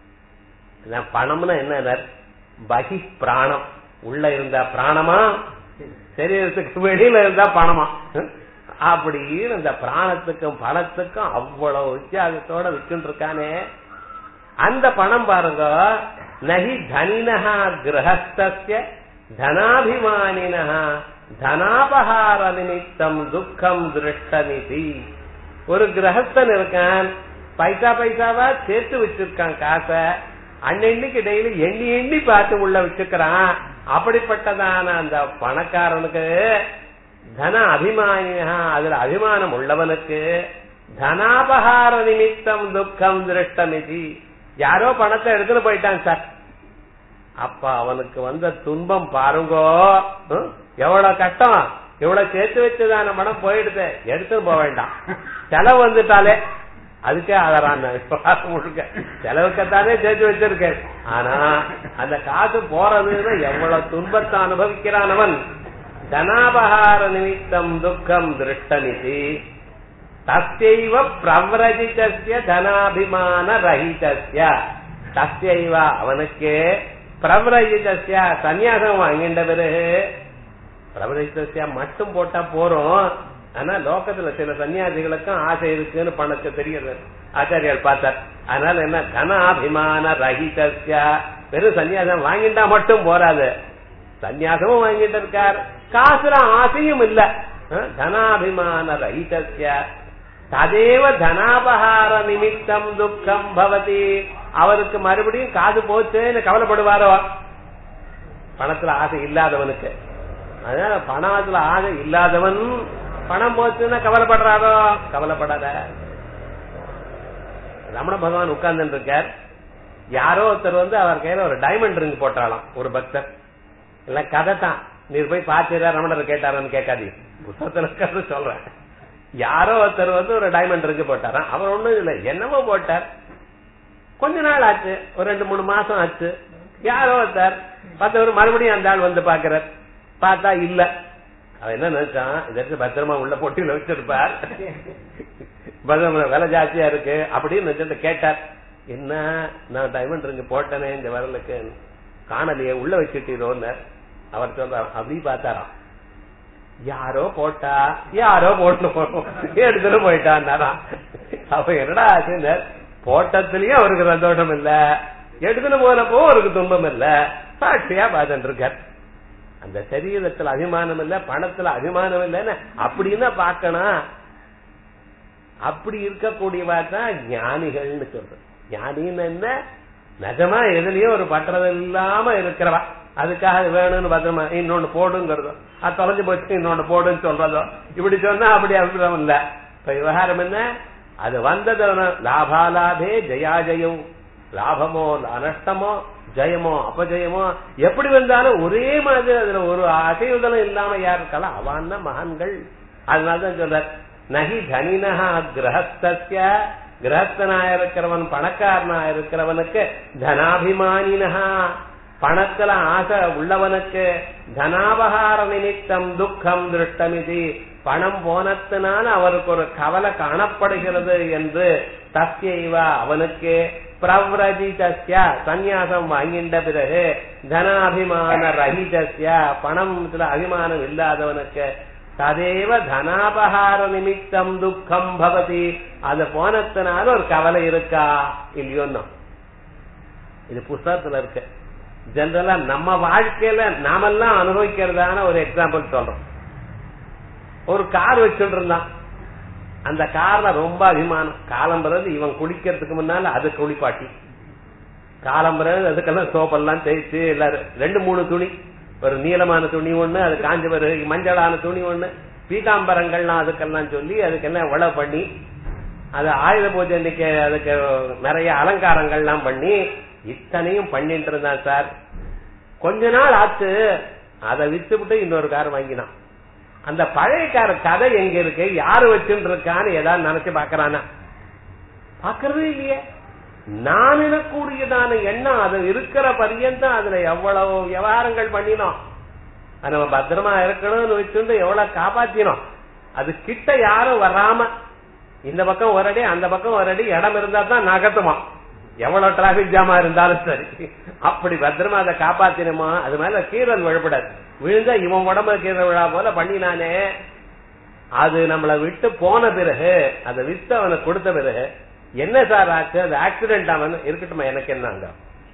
[SPEAKER 1] பணம்னா என்ன பகி பிராணம் உள்ள இருந்தா பிராணமா சரீரத்துக்கு வெளியில இருந்தா பணமா அப்படின்னு இந்த பிராணத்துக்கும் பணத்துக்கும் அவ்வளவு வித்தியாசத்தோட விற்கிட்டு இருக்கானே அந்த பணம் பாருங்க நகி தனினஹா கிரகஸ்திய தனாபிமானினா தனாபகார நிமித்தம் துக்கம் திருஷ்டமிதி ஒரு கிரகஸ்தன் இருக்கான் பைசா பைசாவா சேர்த்து வச்சிருக்கான் காசை அன்னன்னைக்கு டெய்லி எண்ணி எண்ணி பார்த்து உள்ள வச்சுக்கிறான் அப்படிப்பட்டதான அந்த பணக்காரனுக்கு தன அபிமானியா அதுல அபிமானம் உள்ளவனுக்கு தனாபகார நிமித்தம் துக்கம் திருஷ்டமிதி யாரோ பணத்தை எடுத்துட்டு போயிட்டான் சார் அப்ப அவனுக்கு வந்த துன்பம் பாருங்கோ எவ்வளவு கஷ்டம் இவ்வளவு சேர்த்து வச்சதான பணம் போயிடுது எடுத்துட்டு போக வேண்டாம் செலவு வந்துட்டாலே அதுக்கே ஆதரான் முழுக்க செலவுக்கத்தானே சேர்த்து வச்சிருக்கேன் ஆனா அந்த காசு போறதுன்னு எவ்வளவு துன்பத்தை அனுபவிக்கிறான் அவன் தனாபகார நிமித்தம் துக்கம் திருஷ்டமிதி தஸ்யைவ பிரவ்ரஜிதஸ்ய தனாபிமான ரஹிதஸ்ய தஸ்யைவ அவனுக்கு பிரவ்ரஜிதஸ்ய சந்நியாசம் வாங்கின்ற பிறகு பிரபலித்தசியா மட்டும் போட்டா போறோம் ஆனா லோகத்துல சில சன்னியாசிகளுக்கும் ஆசை இருக்குன்னு பணத்தை தெரியுது ஆச்சாரியால் பார்த்தார் அதனால என்ன கனாபிமான ரஹிதஸ்யா வெறும் சன்னியாசம் வாங்கிட்டா மட்டும் போராது சன்னியாசமும் வாங்கிட்டு இருக்கார் காசுல ஆசையும் இல்ல தனாபிமான ரஹிதஸ்ய ததேவ தனாபகார நிமித்தம் துக்கம் பவதி அவருக்கு மறுபடியும் காது போச்சுன்னு கவலைப்படுவாரோ பணத்துல ஆசை இல்லாதவனுக்கு அதனால பணத்துல ஆக இல்லாதவன் பணம் போச்சுன்னா கவலைப்படுறாரோ கவலைப்படாத ரமண பகவான் உட்கார்ந்து இருக்கார் யாரோ ஒருத்தர் வந்து அவர் கையில ஒரு டைமண்ட் ரிங் போட்டாலாம் ஒரு பக்தர் இல்ல கதை தான் நீர் போய் பாத்தீரா ரமணர் கேட்டாரான்னு கேட்காதீங்க புத்தகத்துல இருக்கிறது சொல்றேன் யாரோ ஒருத்தர் வந்து ஒரு டைமண்ட் ரிங் போட்டாராம் அவர் ஒண்ணும் இல்ல என்னமோ போட்டார் கொஞ்ச நாள் ஆச்சு ஒரு ரெண்டு மூணு மாசம் ஆச்சு யாரோ ஒருத்தர் பார்த்தவர் மறுபடியும் அந்த ஆள் வந்து பாக்குறார் பார்த்தா இல்ல அவன் என்ன நினைச்சான் இதற்கு பத்திரமா உள்ள பொட்டியில வச்சிருப்பார் பத்திரமா விலை ஜாஸ்தியா இருக்கு அப்படின்னு நினைச்சிட்டு கேட்டார் என்ன நான் டைமண்ட் ரிங் போட்டனே இந்த விரலுக்கு காணலையே உள்ள வச்சுட்டீரோன்னு அவர் சொல்றார் அப்படி பார்த்தாராம் யாரோ போட்டா யாரோ போட்டு எடுத்துட்டு போயிட்டான்னாராம் அப்ப என்னடா ஆச்சு போட்டத்திலயும் அவருக்கு சந்தோஷம் இல்ல எடுத்துட்டு போனப்போ அவருக்கு துன்பம் இல்ல சாட்சியா பார்த்துட்டு இருக்கார் அந்த சரீரத்துல அபிமானம் இல்ல பணத்துல அபிமானம் இல்லன்னு அப்படின்னு பாக்கணும் அப்படி இருக்கக்கூடியவா தான் ஞானிகள்னு சொல்றது ஞானின்னு என்ன நிஜமா எதுலயும் ஒரு பற்றது இல்லாம இருக்கிறவா அதுக்காக வேணும்னு பத்திரமா இன்னொன்னு போடுங்கிறதோ அது தொலைஞ்சு போச்சு இன்னொன்னு போடுன்னு சொல்றதோ இப்படி சொன்னா அப்படி அபிப்பிராயம் இல்ல இப்ப விவகாரம் என்ன அது வந்தது லாபாலாபே ஜயாஜயம் லாபமோ நஷ்டமோ ஜெயமோ அபஜயமோ எப்படி வந்தாலும் ஒரே மாதிரி அதுல ஒரு அசைவுதலும் இல்லாம யார் இருக்கலாம் அவான் மகான்கள் அதனாலதான் சொல்ற நகி தனினஹா கிரகஸ்திய கிரகஸ்தனா இருக்கிறவன் பணக்காரனா இருக்கிறவனுக்கு தனாபிமானினஹா பணத்துல ஆசை உள்ளவனுக்கு தனாபகார நிமித்தம் துக்கம் திருஷ்டமிதி பணம் போனத்தினால அவருக்கு ஒரு கவலை காணப்படுகிறது என்று தஸ்யைவா அவனுக்கு பிரவ்ரஜிதஸ்ய சந்நியாசம் வாங்கின்ற பிறகு தனாபிமான ரஹிதஸ்ய பணத்துல அபிமானம் இல்லாதவனுக்கு ததேவ தனாபகார நிமித்தம் துக்கம் பவதி அது போனதுனால ஒரு கவலை இருக்கா இல்லையோன்னு இது புஸ்தகத்துல இருக்கு ஜெனரலா நம்ம வாழ்க்கையில நாமெல்லாம் அனுபவிக்கிறதான ஒரு எக்ஸாம்பிள் சொல்றோம் ஒரு கார் வச்சுட்டு இருந்தான் அந்த கார்ல ரொம்ப அபிமானம் காலம் பிறகு இவன் குளிக்கிறதுக்கு முன்னால அது குளிப்பாட்டி காலம் பிறகு அதுக்கெல்லாம் சோப்பெல்லாம் தேய்ச்சு எல்லாரும் ரெண்டு மூணு துணி ஒரு நீளமான துணி ஒண்ணு அது காஞ்ச பிறகு மஞ்சளான துணி ஒண்ணு பீதாம்பரங்கள்லாம் அதுக்கெல்லாம் சொல்லி அதுக்கெல்லாம் விளை பண்ணி அது ஆயுத பூஜை அன்னைக்கு அதுக்கு நிறைய அலங்காரங்கள்லாம் பண்ணி இத்தனையும் பண்ணிட்டு இருந்தான் சார் கொஞ்ச நாள் ஆச்சு அதை வித்துவிட்டு இன்னொரு கார் வாங்கினான் அந்த பழைய கார கதை எங்க இருக்கு யாரு வச்சுட்டு இருக்கான்னு ஏதாவது நினைச்சு பாக்குறானா பாக்குறதே இல்லையே நான் எனக்கூடியதான எண்ணம் அது இருக்கிற பரியந்தம் அதுல எவ்வளவு விவகாரங்கள் பண்ணினோம் அது நம்ம பத்திரமா இருக்கணும்னு வச்சுட்டு எவ்வளவு காப்பாத்தினோம் அது கிட்ட யாரும் வராம இந்த பக்கம் ஒரு அடி அந்த பக்கம் ஒரு அடி இடம் இருந்தா தான் நகர்த்துமா எவ்வளவு டிராபிக் ஜாமா இருந்தாலும் சரி அப்படி பத்திரமா அதை காப்பாத்தினோமா அது மேல கீரல் விழப்படாது விழுந்தா இவன் உடம்புல கீரல் விழா போல பண்ணினானே அது நம்மளை விட்டு போன பிறகு அதை வித்து அவனுக்கு கொடுத்த பிறகு என்ன சார் ஆச்சு அது ஆக்சிடென்ட் அவன் இருக்கட்டுமா எனக்கு என்னங்க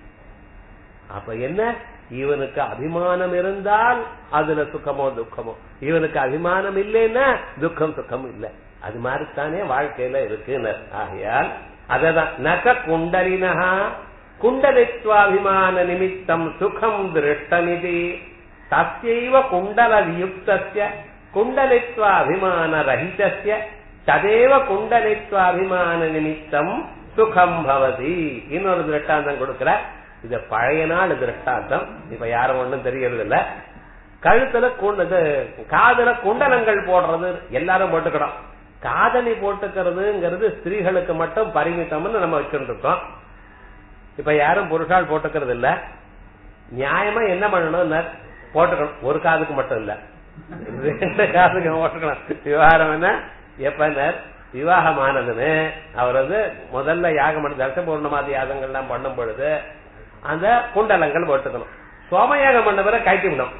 [SPEAKER 1] அப்ப என்ன இவனுக்கு அபிமானம் இருந்தால் அதுல சுக்கமோ துக்கமோ இவனுக்கு அபிமானம் இல்லைன்னா துக்கம் சுக்கம் இல்லை அது மாதிரி தானே வாழ்க்கையில இருக்குன்னு ஆகையால் அததான் நக குண்டலினா குண்டலித்வாபிமான நிமித்தம் சுகம் திருஷ்டமிதி தஸ்யைவ குண்டல வியுக்தஸ்ய குண்டலித்வாபிமான ரஹிதஸ்ய ததேவ குண்டலித்வாபிமான நிமித்தம் சுகம் பவதி இன்னொரு திருஷ்டாந்தம் கொடுக்கிற இது பழைய நாள் திருஷ்டாந்தம் இப்ப யாரும் ஒண்ணும் தெரியறது இல்ல கழுத்துல குண்டது காதுல குண்டலங்கள் போடுறது எல்லாரும் போட்டுக்கிறோம் காதணி போட்டுக்கிறதுங்கிறது ஸ்திரீகளுக்கு மட்டும் பரிமிதம்னு நம்ம வச்சுட்டு இருக்கோம் இப்ப யாரும் புருஷால் போட்டுக்கிறது இல்ல நியாயமா என்ன பண்ணணும் போட்டுக்கணும் ஒரு காதுக்கு மட்டும் இல்ல ரெண்டு காதுக்கு போட்டுக்கணும் விவகாரம் என்ன எப்ப விவாகம் ஆனதுன்னு அவர் வந்து முதல்ல யாகம் பண்ண தர்ச பௌர்ணமாதி யாகங்கள்லாம் பண்ணும் பொழுது அந்த குண்டலங்கள் போட்டுக்கணும் சோமயாகம் பண்ண பிறகு கைட்டி விடும்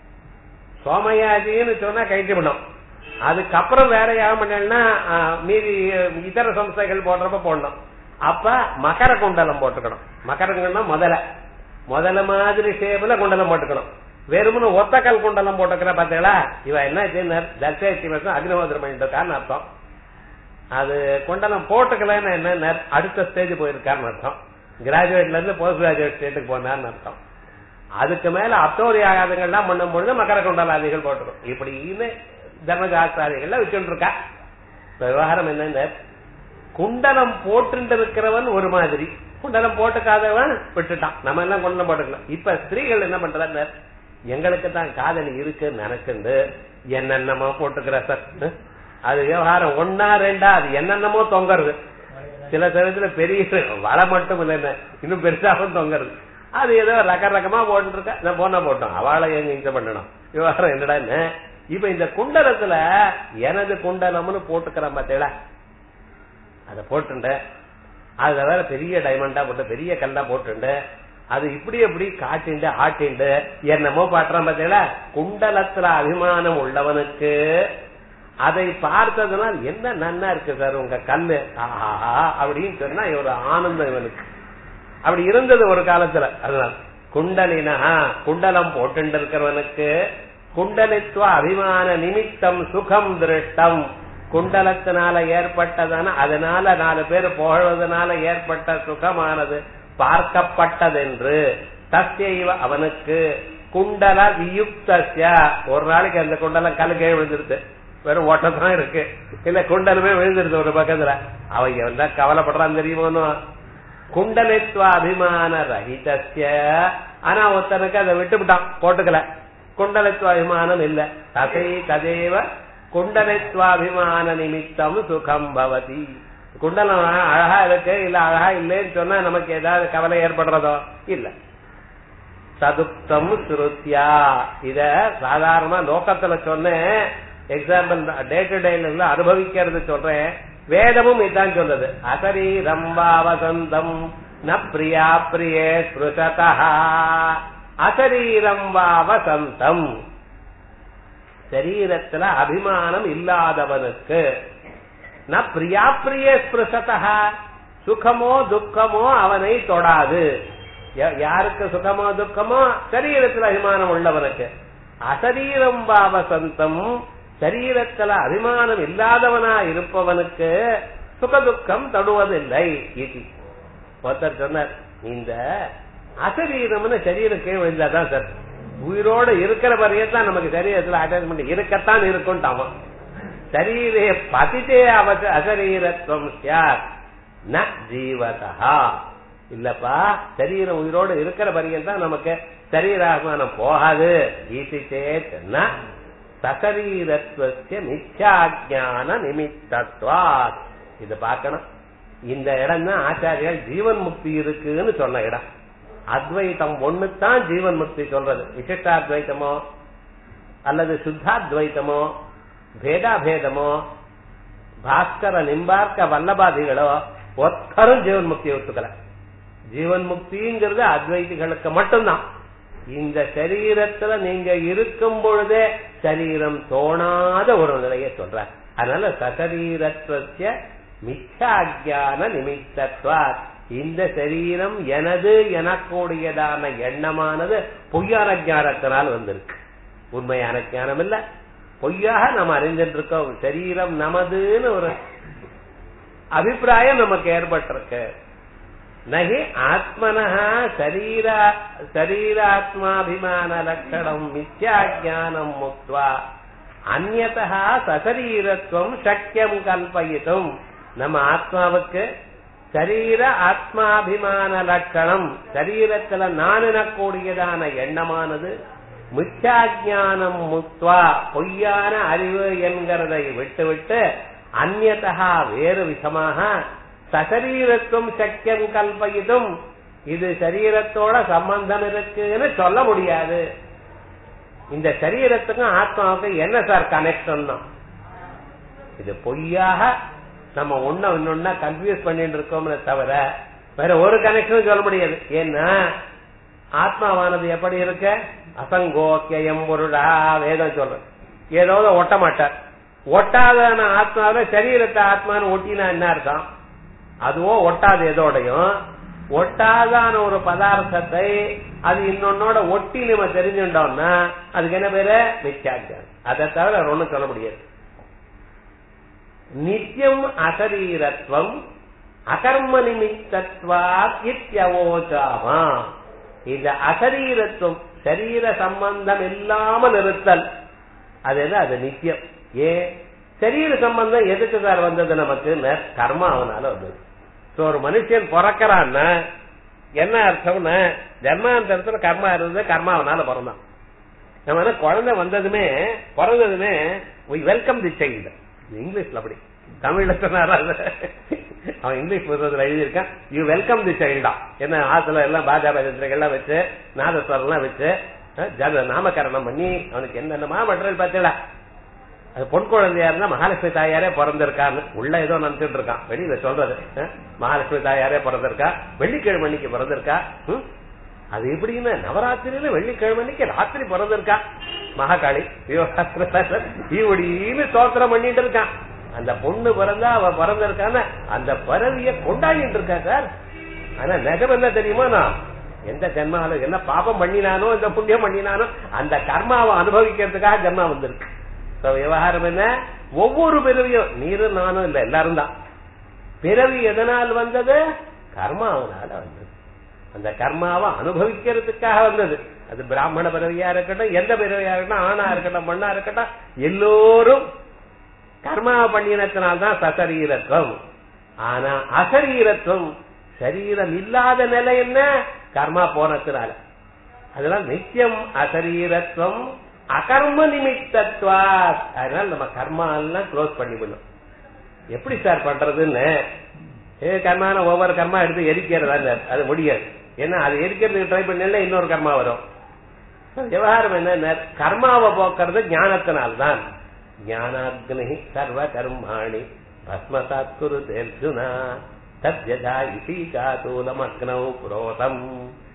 [SPEAKER 1] சோமயாஜின்னு சொன்னா கைட்டி விடும் அதுக்கப்புறம் வேற யாகம் பண்ணா மீதி இதர சம்ஸ்தைகள் போடுறப்ப போடணும் அப்ப மகர குண்டலம் போட்டுக்கணும் மகர குண்டலம் முதல்ல முதல்ல மாதிரி ஷேப்ல குண்டலம் போட்டுக்கணும் வெறுமனு ஒத்தக்கல் குண்டலம் போட்டுக்கிற பாத்தீங்களா இவ என்ன தர்சேத்தி வருஷம் அக்னிஹோத்திரம் பண்ணிட்டு இருக்கான்னு அர்த்தம் அது குண்டலம் போட்டுக்கலன்னு என்ன அடுத்த ஸ்டேஜ் போயிருக்காருன்னு அர்த்தம் கிராஜுவேட்ல இருந்து போஸ்ட் கிராஜுவேட் ஸ்டேட்டுக்கு போனார்னு அர்த்தம் அதுக்கு மேல அப்தோரி ஆகாதங்கள்லாம் பண்ணும் பொழுது மகர குண்டலாதிகள் போட்டுரும் இப்படின்னு தர்மசாஸ்திராதிகள்ல வச்சுட்டு இருக்கா விவகாரம் என்னன்னு குண்டலம் போட்டு இருக்கிறவன் ஒரு மாதிரி குண்டலம் போட்டுக்காதவன் விட்டுட்டான் நம்ம எல்லாம் குண்டலம் போட்டுக்கலாம் இப்ப ஸ்திரீகள் என்ன பண்றாங்க எங்களுக்கு தான் காதலி இருக்குன்னு நினைச்சுண்டு என்னென்னமோ போட்டுக்கிற சார் அது விவகாரம் ஒன்னா ரெண்டா அது என்னென்னமோ தொங்குறது சில சமயத்துல பெரிய வளை மட்டும் இல்லைன்னு இன்னும் பெருசாகவும் தொங்குறது அது ஏதோ ரக ரகமா போட்டு இருக்க போனா போட்டோம் அவளை எங்க இங்க பண்ணணும் விவகாரம் என்னடா இப்ப இந்த குண்டலத்துல எனது குண்டலம்னு போட்டுக்கிறேன் பார்த்தீங்களா அத போட்டுண்டு அதுல வேற பெரிய டைமண்டா போட்டு பெரிய கல்லா போட்டுண்டு அது இப்படி எப்படி காட்டிண்டு ஆட்டிண்டு என்னமோ பாட்டுறான் பார்த்தீங்களா குண்டலத்துல அபிமானம் உள்ளவனுக்கு அதை பார்த்ததுனால் என்ன நன்னா இருக்கு சார் உங்க கல்லு ஆஹா அப்படின்னு சொன்னா ஒரு ஆனந்தம் இவனுக்கு அப்படி இருந்தது ஒரு காலத்துல அதனால குண்டலினா குண்டலம் போட்டு இருக்கிறவனுக்கு குண்டலித்துவ அபிமான நிமித்தம் சுகம் திருஷ்டம் குண்டலத்தினால ஏற்பட்டதான அதனால நாலு பேர் புகழ்வதனால ஏற்பட்ட சுகமானது பார்க்கப்பட்டதென்று தஸ்யைவ அவனுக்கு குண்டல வியுக்தஸ்ய ஒரு நாளைக்கு அந்த குண்டலம் கலுக்கே விழுந்துருது வெறும் ஓட்டம் தான் இருக்கு இல்ல குண்டலமே விழுந்துருது ஒரு பக்கத்துல அவன் எவன் கவலைப்படுறான் தெரியுமோ குண்டலித்வ அபிமான ரஹிதஸ்ய ஆனா ஒருத்தனுக்கு அதை விட்டுவிட்டான் போட்டுக்கல குண்டலித்வ அபிமானம் இல்ல தசை ததேவ குண்டலித்வாபிமான நிமித்தம் சுகம் பவதி குண்டலம் அழகா இருக்கு இல்ல அழகா இல்லைன்னு சொன்னா நமக்கு ஏதாவது கவலை ஏற்படுறதோ இல்ல சதுப்தம் சுருத்தியா இத சாதாரணமா லோகத்துல சொன்னேன் எக்ஸாம்பிள் டே டு டேல அனுபவிக்கிறது சொல்றேன் வேதமும் இதான் சொல்றது அசரீரம் வசந்தம் ந பிரியா பிரியே ஸ்ருததா அசரீரம் வசந்தம் சரீரத்துல அபிமானம் இல்லாதவனுக்கு ந பிரியா பிரிய ஸ்பிருஷதா சுகமோ துக்கமோ அவனை தொடாது யா- யாருக்கு சுகமோ துக்கமோ சரீரத்துல அபிமானம் உள்ளவனுக்கு அசரீரம் பாவசந்தம் சரீரத்துல அபிமானம் இல்லாதவனா இருப்பவனுக்கு சுகதுக்கம் தொடுவதில்லை இது ஒருத்தர் சொன்னார் இந்த அசரீரம்னு சரீரம் கீழ் விழுந்தாதான் சார் உயிரோட இருக்கிற வரையத்தான் நமக்கு சரீரத்துல அட்டாச்மெண்ட் இருக்கத்தான் இருக்கும்ட்டாமா சரீரே பதிதே அவச அசரீரத்துவம் சார் ந ஜீவதா இல்லப்பா சரீரம் உயிரோட இருக்கிற வரையும் தான் நமக்கு சரீராபிமானம் போகாது ஈசி சேத் ந சசரீரத்துவஸ்ய மித்யாஜான நிமித்தத்வாத் இது பார்க்கணும் இந்த இடம் தான் ஆச்சாரியால் ஜீவன் முக்தி இருக்குன்னு சொன்ன இடம் அத்வைத்தம் ஒண்ணுதான் ஜீவன் முக்தி சொல்றது விசிஷ்டாத்வைத்தமோ அல்லது சுத்தாத்வைத்தமோ பேதாபேதமோ பாஸ்கர நிம்பார்க்க வல்லபாதிகளோ ஒத்தரும் ஜீவன் முக்தி ஒத்துக்கல ஜீவன் முக்திங்கிறது அத்வைதிகளுக்கு மட்டும்தான் இந்த சரீரத்துல நீங்க இருக்கும் பொழுதே சரீரம் தோணாத ஒரு நிலையை சொல்றார் அதனால சசரீரத்துவ மிச்சாஜான நிமித்தத்வார் இந்த சரீரம் எனது எனக்கூடியதான எண்ணமானது பொய்யான ஞானத்தினால் வந்திருக்கு உண்மையான ஞானம் இல்ல பொய்யாக நம்ம அறிஞ்சிட்டு இருக்கோம் சரீரம் நமதுன்னு ஒரு அபிப்பிராயம் நமக்கு ஏற்பட்டிருக்கு நகி ஆத்மன சரீர சரீராத்மாபிமான லட்சணம் மித்யா ஜானம் முக்வா அந்நதா சசரீரத்துவம் சக்கியம் கல்பயிட்டும் நம்ம ஆத்மாவுக்கு சரீர ஆத்மாபிமான லட்சணம் சரீரத்துல நான் எனக்கூடியதான எண்ணமானது மிச்சாஜானம் முத்வா பொய்யான அறிவு என்கிறதை விட்டுவிட்டு அந்நதா வேறு விதமாக சசரீரத்துவம் சக்கியம் கல்பயிதும் இது சரீரத்தோட சம்பந்தம் இருக்குன்னு சொல்ல முடியாது இந்த சரீரத்துக்கும் ஆத்மாவுக்கும் என்ன சார் கனெக்ஷன் இது பொய்யாக நம்ம ஒண்ண இன்னொன்னா கன்ஃபியூஸ் பண்ணிட்டு இருக்கோம்னு தவிர வேற ஒரு கனெக்ஷனும் சொல்ல முடியாது ஏன்னா ஆத்மாவானது எப்படி இருக்க அசங்கோக்கியம் பொருளா வேதம் சொல்ற ஏதாவது ஒட்ட மாட்டார் ஒட்டாதான ஆத்மாவில சரீரத்தை ஆத்மான்னு ஒட்டினா என்ன அர்த்தம் அதுவும் ஒட்டாது எதோடையும் ஒட்டாதான ஒரு பதார்த்தத்தை அது இன்னொன்னோட ஒட்டி நம்ம தெரிஞ்சுட்டோம்னா அதுக்கு என்ன பேரு மிச்சாஜான் அதை தவிர வேற ஒண்ணும் சொல்ல முடியாது நித்தியம் அசரீரத்துவம் அகர்ம நிமித்தத்வா இத்தியவோச்சாமா இந்த அசரீரத்துவம் சரீர சம்பந்தம் இல்லாமல் இருத்தல் அது என்ன அது நித்தியம் ஏன் சரீர சம்பந்தம் எதுக்கு சார் வந்தது நமக்கு கர்மாவனால வந்தது சோ ஒரு மனுஷன் பிறக்கிறான்னா என்ன அர்த்தம்னா ஜன்மாந்தரத்துல கர்மா இருந்தது கர்மாவனால பிறந்தான் நம்ம என்ன குழந்தை வந்ததுமே பிறந்ததுமே வெல்கம் தி சைல்டு இங்கிலீஷ்ல அப்படி தமிழ்ல சொன்னாரா அவன் இங்கிலீஷ் புத்தகத்துல எழுதியிருக்கான் யூ வெல்கம் தி சைல்டா என்ன ஆத்துல எல்லாம் பாஜா எல்லாம் வச்சு நாதஸ்வரம் எல்லாம் வச்சு அஹ், ஜன நாமகரணம் பண்ணி அவனுக்கு என்னென்னமா பண்றது பார்த்தீங்களா அது பொன் குழந்தையா இருந்தா மகாலட்சுமி தாயாரே பிறந்திருக்கான்னு உள்ள ஏதோ நினைச்சிட்டு இருக்கான் வெளியில சொல்றது அஹ், மகாலட்சுமி தாயாரே பிறந்திருக்கா வெள்ளிக்கிழமை அன்னைக்கு பிறந்திருக்கா ம்? அது எப்படின்னு நவராத்திரியில வெள்ளிக்கிழமை அன்னைக்கு ராத்திரி பிறந்திருக்கா மகாகாளி இப்படின்னு சோத்திரம் பண்ணிட்டு இருக்கான் அந்த பொண்ணு பிறந்தா அவ பிறந்திருக்கான்னு அந்த பறவைய கொண்டாடிட்டு இருக்கா சார் ஆனா நிஜம் என்ன தெரியுமா நான் எந்த ஜென்மாலும் என்ன பாபம் பண்ணினானோ எந்த புண்ணியம் பண்ணினானோ அந்த கர்மாவை அனுபவிக்கிறதுக்காக ஜென்மா வந்திருக்கு So, விவகாரம் என்ன ஒவ்வொரு பிறவியும் நீரும் நானும் இல்ல எல்லாரும் தான் பிறவி எதனால் வந்தது கர்மாவனால வந்தது அந்த கர்மாவை அனுபவிக்கிறதுக்காக வந்தது அது பிராமண பிறவியா இருக்கட்டும் எந்த பிறவியா இருக்கட்டும் ஆணா இருக்கட்டும் மண்ணா இருக்கட்டும் எல்லோரும் கர்மாவை பண்ணினத்தினால்தான் சசரீரத்துவம் ஆனா அசரீரத்துவம் சரீரம் இல்லாத நிலை என்ன கர்மா போனதுனால அதெல்லாம் நித்தியம் அசரீரத்துவம் அகர்ம நிமித்தத்வா அதனால நம்ம கர்மா எல்லாம் க்ளோஸ் பண்ணிவிடணும் எப்படி சார் பண்றதுன்னு ஏ கர்மான ஒவ்வொரு கர்மா எடுத்து எரிக்கிறதா இல்ல அது முடியாது ஏன்னா அது எரிக்கிறதுக்கு ட்ரை பண்ணல இன்னொரு கர்மா வரும் விவகாரம் என்ன கர்மாவை போக்குறது ஞானத்தினால்தான் ஞானாக்னி சர்வ கர்மாணி பஸ்மசாத் குரு அர்ஜுனா தத்யதா இசீகாதூலம் அக்னௌ புரோதம்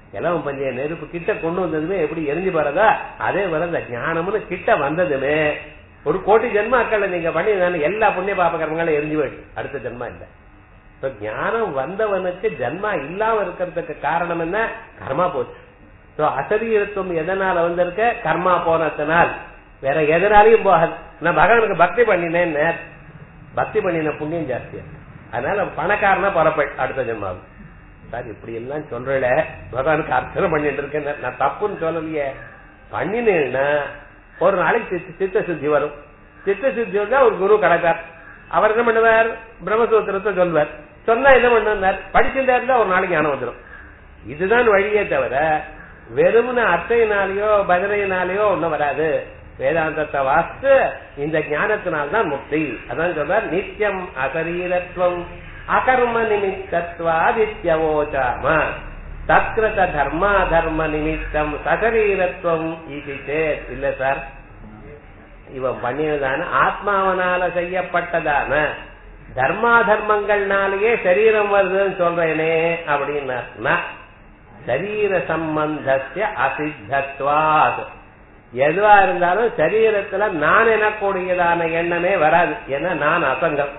[SPEAKER 1] இலவம் பஞ்சைய நெருப்பு கிட்ட கொண்டு வந்ததுமே எப்படி எரிஞ்சு போறதா அதே போல இந்த ஞானம்னு கிட்ட வந்ததுமே ஒரு கோடி ஜென்மாக்கள்ல நீங்க பண்ணி எல்லா புண்ணிய பாப கர்மங்களும் எரிஞ்சு போயிடுச்சு அடுத்த ஜென்மா இல்ல இப்ப ஞானம் வந்தவனுக்கு ஜென்மா இல்லாம இருக்கிறதுக்கு காரணம் என்ன கர்மா போச்சு சோ அசரீரத்துவம் எதனால வந்திருக்க கர்மா போனதுனால் வேற எதனாலையும் போகாது நான் பகவானுக்கு பக்தி பண்ணினேன்னு பக்தி பண்ணின புண்ணியம் ஜாஸ்தியா அதனால பணக்காரனா புறப்பட் அடுத்த ஜென்மாவும் சார் இப்படி எல்லாம் சொல்றல பகவானுக்கு அர்ச்சனை பண்ணிட்டு இருக்கேன் நான் தப்புன்னு சொல்லலையே பண்ணினேன்னா ஒரு நாளைக்கு சித்த- சித்த சுத்தி வரும் சித்த சுத்தி வந்தா ஒரு குரு கிடைப்பார் அவர் என்ன பண்ணுவார் பிரம்மசூத்திரத்தை சொல்வார் சொன்னா என்ன பண்ணுவார் படிச்சுட்டா இருந்தா ஒரு நாளைக்கு ஞானம் வந்துடும் இதுதான் வழியே தவிர வெறுமன அத்தையினாலேயோ பஜனையினாலேயோ ஒண்ணும் வராது வேதாந்தத்தை வாஸ்து இந்த ஞானத்தினால்தான் முக்தி அதான் சொல்றார் நித்தியம் அசரீரத்துவம் அகர்ம நிமித்தத்வாதித்யவோச்சாம தத்கிருத தர்மா தர்ம நிமித்தம் சசரீரத்துவம் இது சேத் இல்ல சார் இவன் பண்ணியதான ஆத்மாவனால செய்யப்பட்டதான தர்மா தர்மங்கள்னாலேயே சரீரம் வருதுன்னு சொல்றேனே அப்படின்னா சரீர சம்பந்தஸ்ய அசித்தத்வாத் எதுவா இருந்தாலும் சரீரத்துல நான் எனக்கூடியதான எண்ணமே வராது ஏன்னா நான் அசங்கம்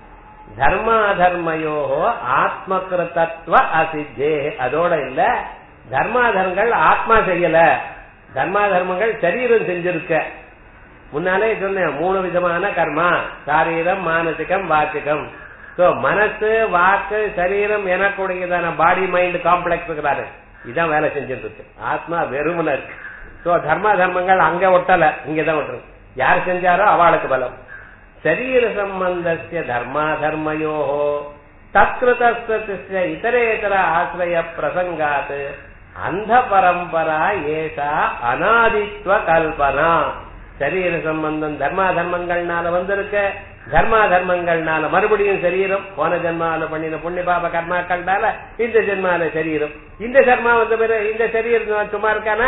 [SPEAKER 1] தர்மாதர்மயோ ஆத்மகிருதத்துவ அசித்தே அதோட இல்ல தர்மாதர்மங்கள் ஆத்மா செய்யல தர்மாதர்மங்கள் சரீரம் செஞ்சிருக்க முன்னாலே சொன்னேன் மூணு விதமான கர்மா சாரீரம் மானசிகம் வாச்சிகம் சோ மனசு வாக்கு சரீரம் எனக்கூடியதான பாடி மைண்ட் காம்ப்ளெக்ஸ் இருக்கிறாரு இதான் வேலை செஞ்சுட்டு இருக்கு ஆத்மா வெறுமன இருக்கு சோ தர்ம தர்மங்கள் அங்க ஒட்டல இங்கதான் ஒட்டுறது யார் செஞ்சாரோ அவளுக்கு பலம் சரீர சம்பந்தஸ்ய தர்மா தர்மயோ தத்கிருதஸ்ய இதரேதர ஆசிரிய பிரசங்காத் அந்த பரம்பரா ஏஷா அனாதித்வ கல்பனா சரீர சம்பந்தம் தர்மா தர்மங்கள்னால வந்திருக்க தர்மா தர்மங்கள்னால மறுபடியும் சரீரம் போன ஜென்மால பண்ணின புண்ணிய பாப கர்மாக்கள்னால இந்த ஜென்மால சரீரம் இந்த ஜென்மா வந்த பிறகு இந்த சரீரம் சும்மா இருக்கானா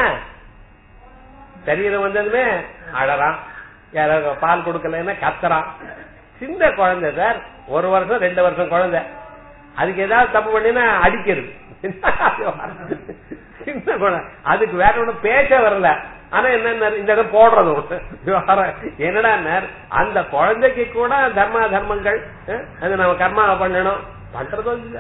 [SPEAKER 1] சரீரம் வந்ததுமே அழறான் யாரோ பால் கொடுக்கலன்னா கத்துறான் சின்ன குழந்தை சார் ஒரு வருஷம் ரெண்டு வருஷம் குழந்தை அதுக்கு ஏதாவது தப்பு பண்ணினா அடிக்கிறது சின்ன குழந்தை அதுக்கு வேற ஒண்ணும் பேச வரல ஆனா என்ன இந்த இடம் போடுறது ஒண்ணு. விவகாரம். என்னடா நேர், அந்த குழந்தைக்கு கூட தர்மா தர்மங்கள் அஹ், அது நம்ம கர்மாவை பண்ணணும் பண்றதும் இல்ல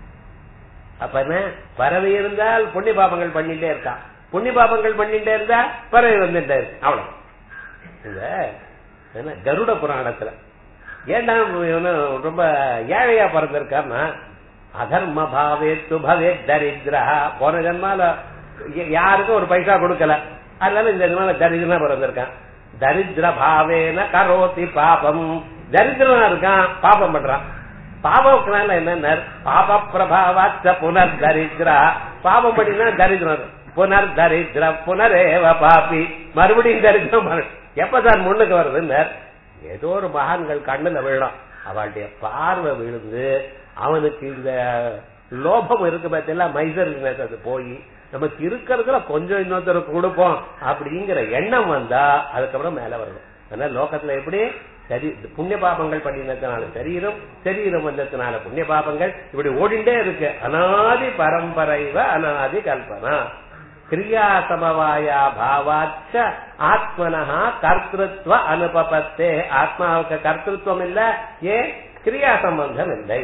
[SPEAKER 1] அப்ப என்ன பறவை இருந்தால் புண்ணிய பாபங்கள் பண்ணிட்டே இருக்கான் புண்ணிய பாபங்கள் பண்ணிட்டே இருந்தா பறவை வந்துட்டே இருக்கு அவ்வளவு இந்த என்ன கருட புராணத்துல ஏன்டா இவனு ரொம்ப ஏழையா பிறந்திருக்காருன்னா அதர்ம பாவே துபவே தரித்ரா போன ஜன்மால ய- யாருக்கும் ஒரு பைசா கொடுக்கல அதனால இந்த ஜன்மால தரித்திரமா பிறந்திருக்கான் தரித்திர பாவேன கரோதி பாபம் தரித்திரமா இருக்கான் பாபம் பண்றான் பாபம்னால என்ன பாப பிரபாவாச்ச புனர் தரித்ரா பாபம் பண்ணினா தரித்திரம் புனர் தரித்திர புனரேவ பாப்பி மறுபடியும் தரித்திரம் மறு- எப்ப சார் முன்னுக்கு வருதுன்னு ஏதோ ஒரு மகான்கள் கண்ணுல விழும் அவளுடைய பார்வை விழுந்து அவனுக்கு இந்த லோபம் இருக்கு பார்த்தீங்களா மைசர்னஸ் அது போய் நமக்கு இருக்கிறதுல கொஞ்சம் இன்னொருத்தருக்கு கொடுப்போம் அப்படிங்கிற எண்ணம் வந்தா அதுக்கப்புறம் மேல வரணும் அதனால லோகத்துல எப்படி சரி புண்ணிய பாபங்கள் பண்ணினதுனால சரீரம் சரீரம் வந்ததுனால புண்ணிய பாபங்கள் இப்படி ஓடிண்டே இருக்கு அனாதி பரம்பரைவ அனாதி கல்பனா கிரியா சமவாயா பாவாச்ச ஆத்மனஹா கர்த்திருவ அனுபபத்தே ஆத்மாவுக்கு கர்த்திருவம் இல்ல ஏன் கிரியா சம்பந்தம் இல்லை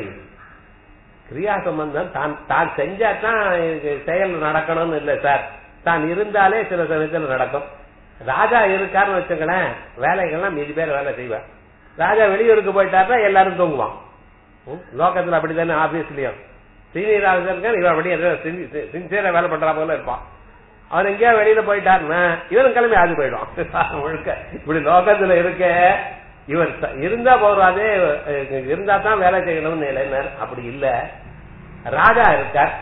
[SPEAKER 1] கிரியா சம்பந்தம் தான் தான் செஞ்சா தான் இது செயல் நடக்கணும்னு இல்லை சார் தான் இருந்தாலே சில சமயத்தில் நடக்கும் ராஜா இருக்காருன்னு வச்சுங்களேன் வேலைகள்லாம் மீதி பேர் வேலை செய்வார் ராஜா வெளியூருக்கு போயிட்டாருன்னா எல்லாரும் தூங்குவான் ம், லோகத்துல அப்படித்தானே ஆபீஸ்லயும் சீனியர் ஆஃபீஸர் இவன் அப்படியே சின்சியரா வேலை பண்றா போல இருப்பான் அவன் எங்கேயா வெளியில போயிட்டாருன்னா இவன் கிளம்பி ஆது போயிடும் முழுக்க இப்படி லோகத்துல இருக்க இவர் ச- இருந்தா போறாதே அஹ், இருந்தா தான் வேலை செய்யணும்னு இளைஞர் அப்படி இல்ல ராஜா இருக்கார்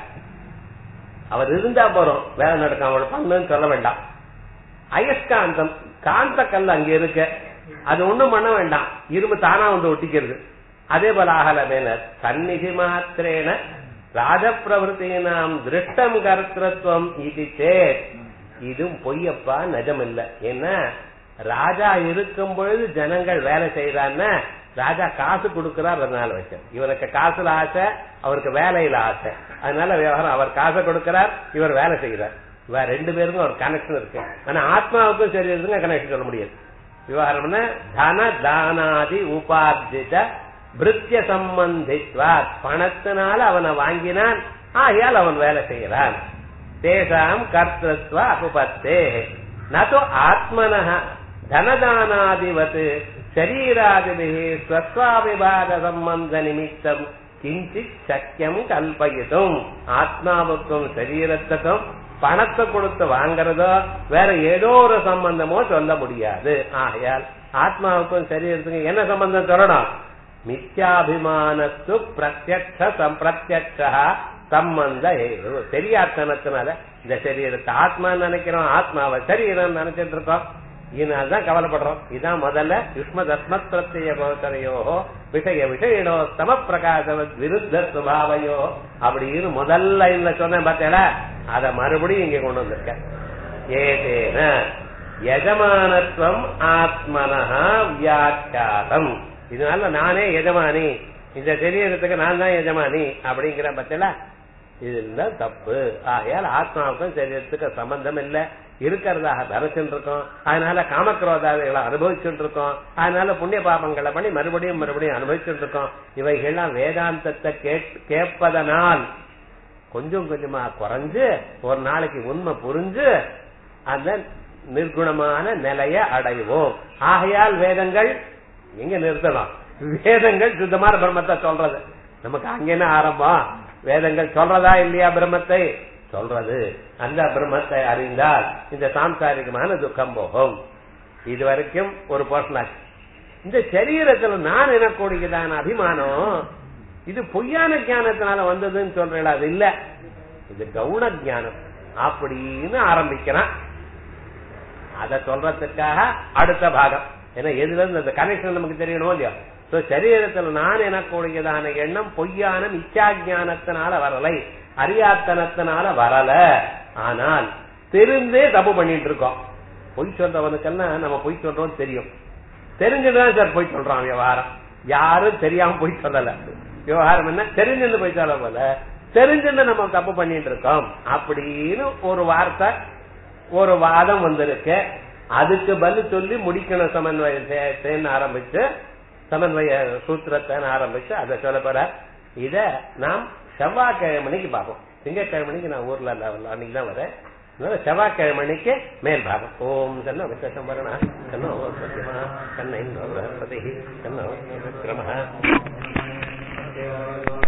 [SPEAKER 1] அவர் இருந்தா போறோம் வேலை நடக்கும் அவள் பண்ணுன்னு சொல்ல வேண்டாம் அயஸ்காந்தம் காந்த கல் அங்க இருக்க அது ஒண்ணும் பண்ண வேண்டாம் இரும்பு தானா வந்து ஒட்டிக்கிறது அதே போல ஆகல மேனர் சந்நிதி மாத்திரேன ராஜப்பிரவருத்தினாம் திருஷ்டம் கர்த்தத்துவம் இது சேத் இதுவும் பொய்யப்பா நிஜம் இல்ல ஏன்னா ராஜா இருக்கும் பொழுது ஜனங்கள் வேலை செய்யறான்னா ராஜா காசு கொடுக்கிறார் அதனால வச்சார் இவருக்கு காசுல ஆசை அவருக்கு வேலையில ஆசை அதனால விவகாரம் அவர் காசை கொடுக்கிறார் இவர் வேலை செய்கிறார் வேற ரெண்டு பேருக்கும் ஒரு கனெக்ஷன் இருக்கு ஆனா ஆத்மாவுக்கும் சரி இருக்குங்க கனெக்ஷன் சொல்ல முடியாது விவகாரம்னா தன தானாதி உபார்ஜித பிருத்திய சம்பந்தித்வா பணத்தினால அவனை வாங்கினான் ஆகையால் அவன் வேலை செய்கிறான் தேசாம் கர்த்தத்வ அபுபத்தே நது ஆத்மன தனதானாதிவத் சரீராதிபிः ஸ்வஸ்வாவிபாக சம்பந்த நிமித்தம் கிஞ்சித் சக்கியம் கல்பயிட்டும் ஆத்மாவுக்கும் சரீரத்துக்கும் பணத்தை கொடுத்து வாங்குறதோ வேற ஏதோ ஒரு சம்பந்தமோ சொல்ல முடியாது ஆகையால் ஆத்மாவுக்கும் சரீரத்துக்கும் என்ன சம்பந்தம் சொல்லணும் மித்யாபிமானத்து பிரத்யக்ஷ பிரத்யக்ஷ சம்பந்த ஏது தெரியாத்தனத்தினால இந்த சரீரத்தை ஆத்மா நினைக்கிறோம் ஆத்மாவை சரீரம் நினைச்சிட்டு இருக்கோம் இதனால்தான் கவலைப்படுறோம் இதான் முதல்ல யுஷ்ம தஸ்மத் பிரத்ய கோச்சரையோ விஷய விஷயினோ சம பிரகாசவத் விருத்த சுபாவையோ அப்படின்னு முதல்ல இல்ல சொன்னேன் பார்த்தேடா அத மறுபடியும் இங்க கொண்டு வந்திருக்க ஏதேன எஜமானத்துவம் ஆத்மனஹா வியாக்கியாதம் இதனால நானே எஜமானி இந்த சரீரத்துக்கு நான் தான் எஜமானி அப்படிங்கிற பத்தில இதுதான் தப்பு ஆகையால் ஆத்மாவுக்கும் சரீரத்துக்கு சம்பந்தம் இல்ல இருக்கிறதாக தரிச்சுட்டு இருக்கோம் அதனால காமக்ரோதாதிகளை அனுபவிச்சுட்டு இருக்கோம் அதனால புண்ணிய பாபங்களை பண்ணி மறுபடியும் மறுபடியும் அனுபவிச்சுட்டு இருக்கோம் இவைகள்லாம் வேதாந்தத்தை கேட்பதனால் கொஞ்சம் கொஞ்சமா குறைஞ்சு ஒரு நாளைக்கு உண்மை புரிஞ்சு அந்த நிர்குணமான நிலைய அடைவோம் ஆகையால் வேதங்கள் எங்க நிறுத்தலாம் வேதங்கள் சுத்தமான பிரம்மத்தை சொல்றது நமக்கு அங்கேன ஆரம்பம் வேதங்கள் சொல்றதா இல்லையா பிரம்மத்தை சொல்றது அந்த பிரம்மத்தை அறிந்தால் இந்த சாம்சாரிகமான துக்கம் போகும் இது வரைக்கும் ஒரு போர்ஷனாச்சு இந்த சரீரத்துல நான் எனக்கூடியதான அபிமானம் இது பொய்யான ஞானத்தினால வந்ததுன்னு சொல்றேன் அது இல்ல இது கவுன ஞானம் அப்படின்னு ஆரம்பிக்கிறான் அத சொல்றதுக்காக அடுத்த பாகம் ஏன்னா எதுல இருந்து அந்த கனெக்ஷன் நமக்கு தெரியணுமோ இல்லையோ சோ சரீரத்தில் நான் எனக்கூடியதான எண்ணம் பொய்யான மிச்சா ஞானத்தினால வரலை அறியாத்தனத்தினால வரல ஆனால் தெரிந்தே தப்பு பண்ணிட்டு இருக்கோம் பொய் சொல்றவனுக்கெல்லாம் நம்ம பொய் சொல்றோம் தெரியும் தெரிஞ்சுதான் சார் பொய் சொல்றான் விவகாரம் யாரும் தெரியாம பொய் சொல்லல விவகாரம் என்ன தெரிஞ்சுன்னு பொய் சொல்ல போல தெரிஞ்சுன்னு நம்ம தப்பு பண்ணிட்டு இருக்கோம் அப்படின்னு ஒரு வார்த்தை ஒரு வாதம் வந்திருக்கு அதுக்கு பதில் சொல்லி முடிக்கணும் சமன்வயத்தேன்னு ஆரம்பிச்சு சமன்வய சூத்திரத்தை ஆரம்பிச்சு அதை சொல்ல போற இத நாம் செவ்வாய்க்கிழமணிக்கு பார்ப்போம் திங்கட்கிழமணிக்கு நான் ஊர்ல இல்ல அன்னைக்கு தான் வரேன் அதனால செவ்வாய்க்கிழமணிக்கு மேல் பாகம் ஓம் கண்ண விசேஷம் வரணா கண்ணோ சத்தியமா கண்ண இன்னொரு கண்ணோ விக்ரம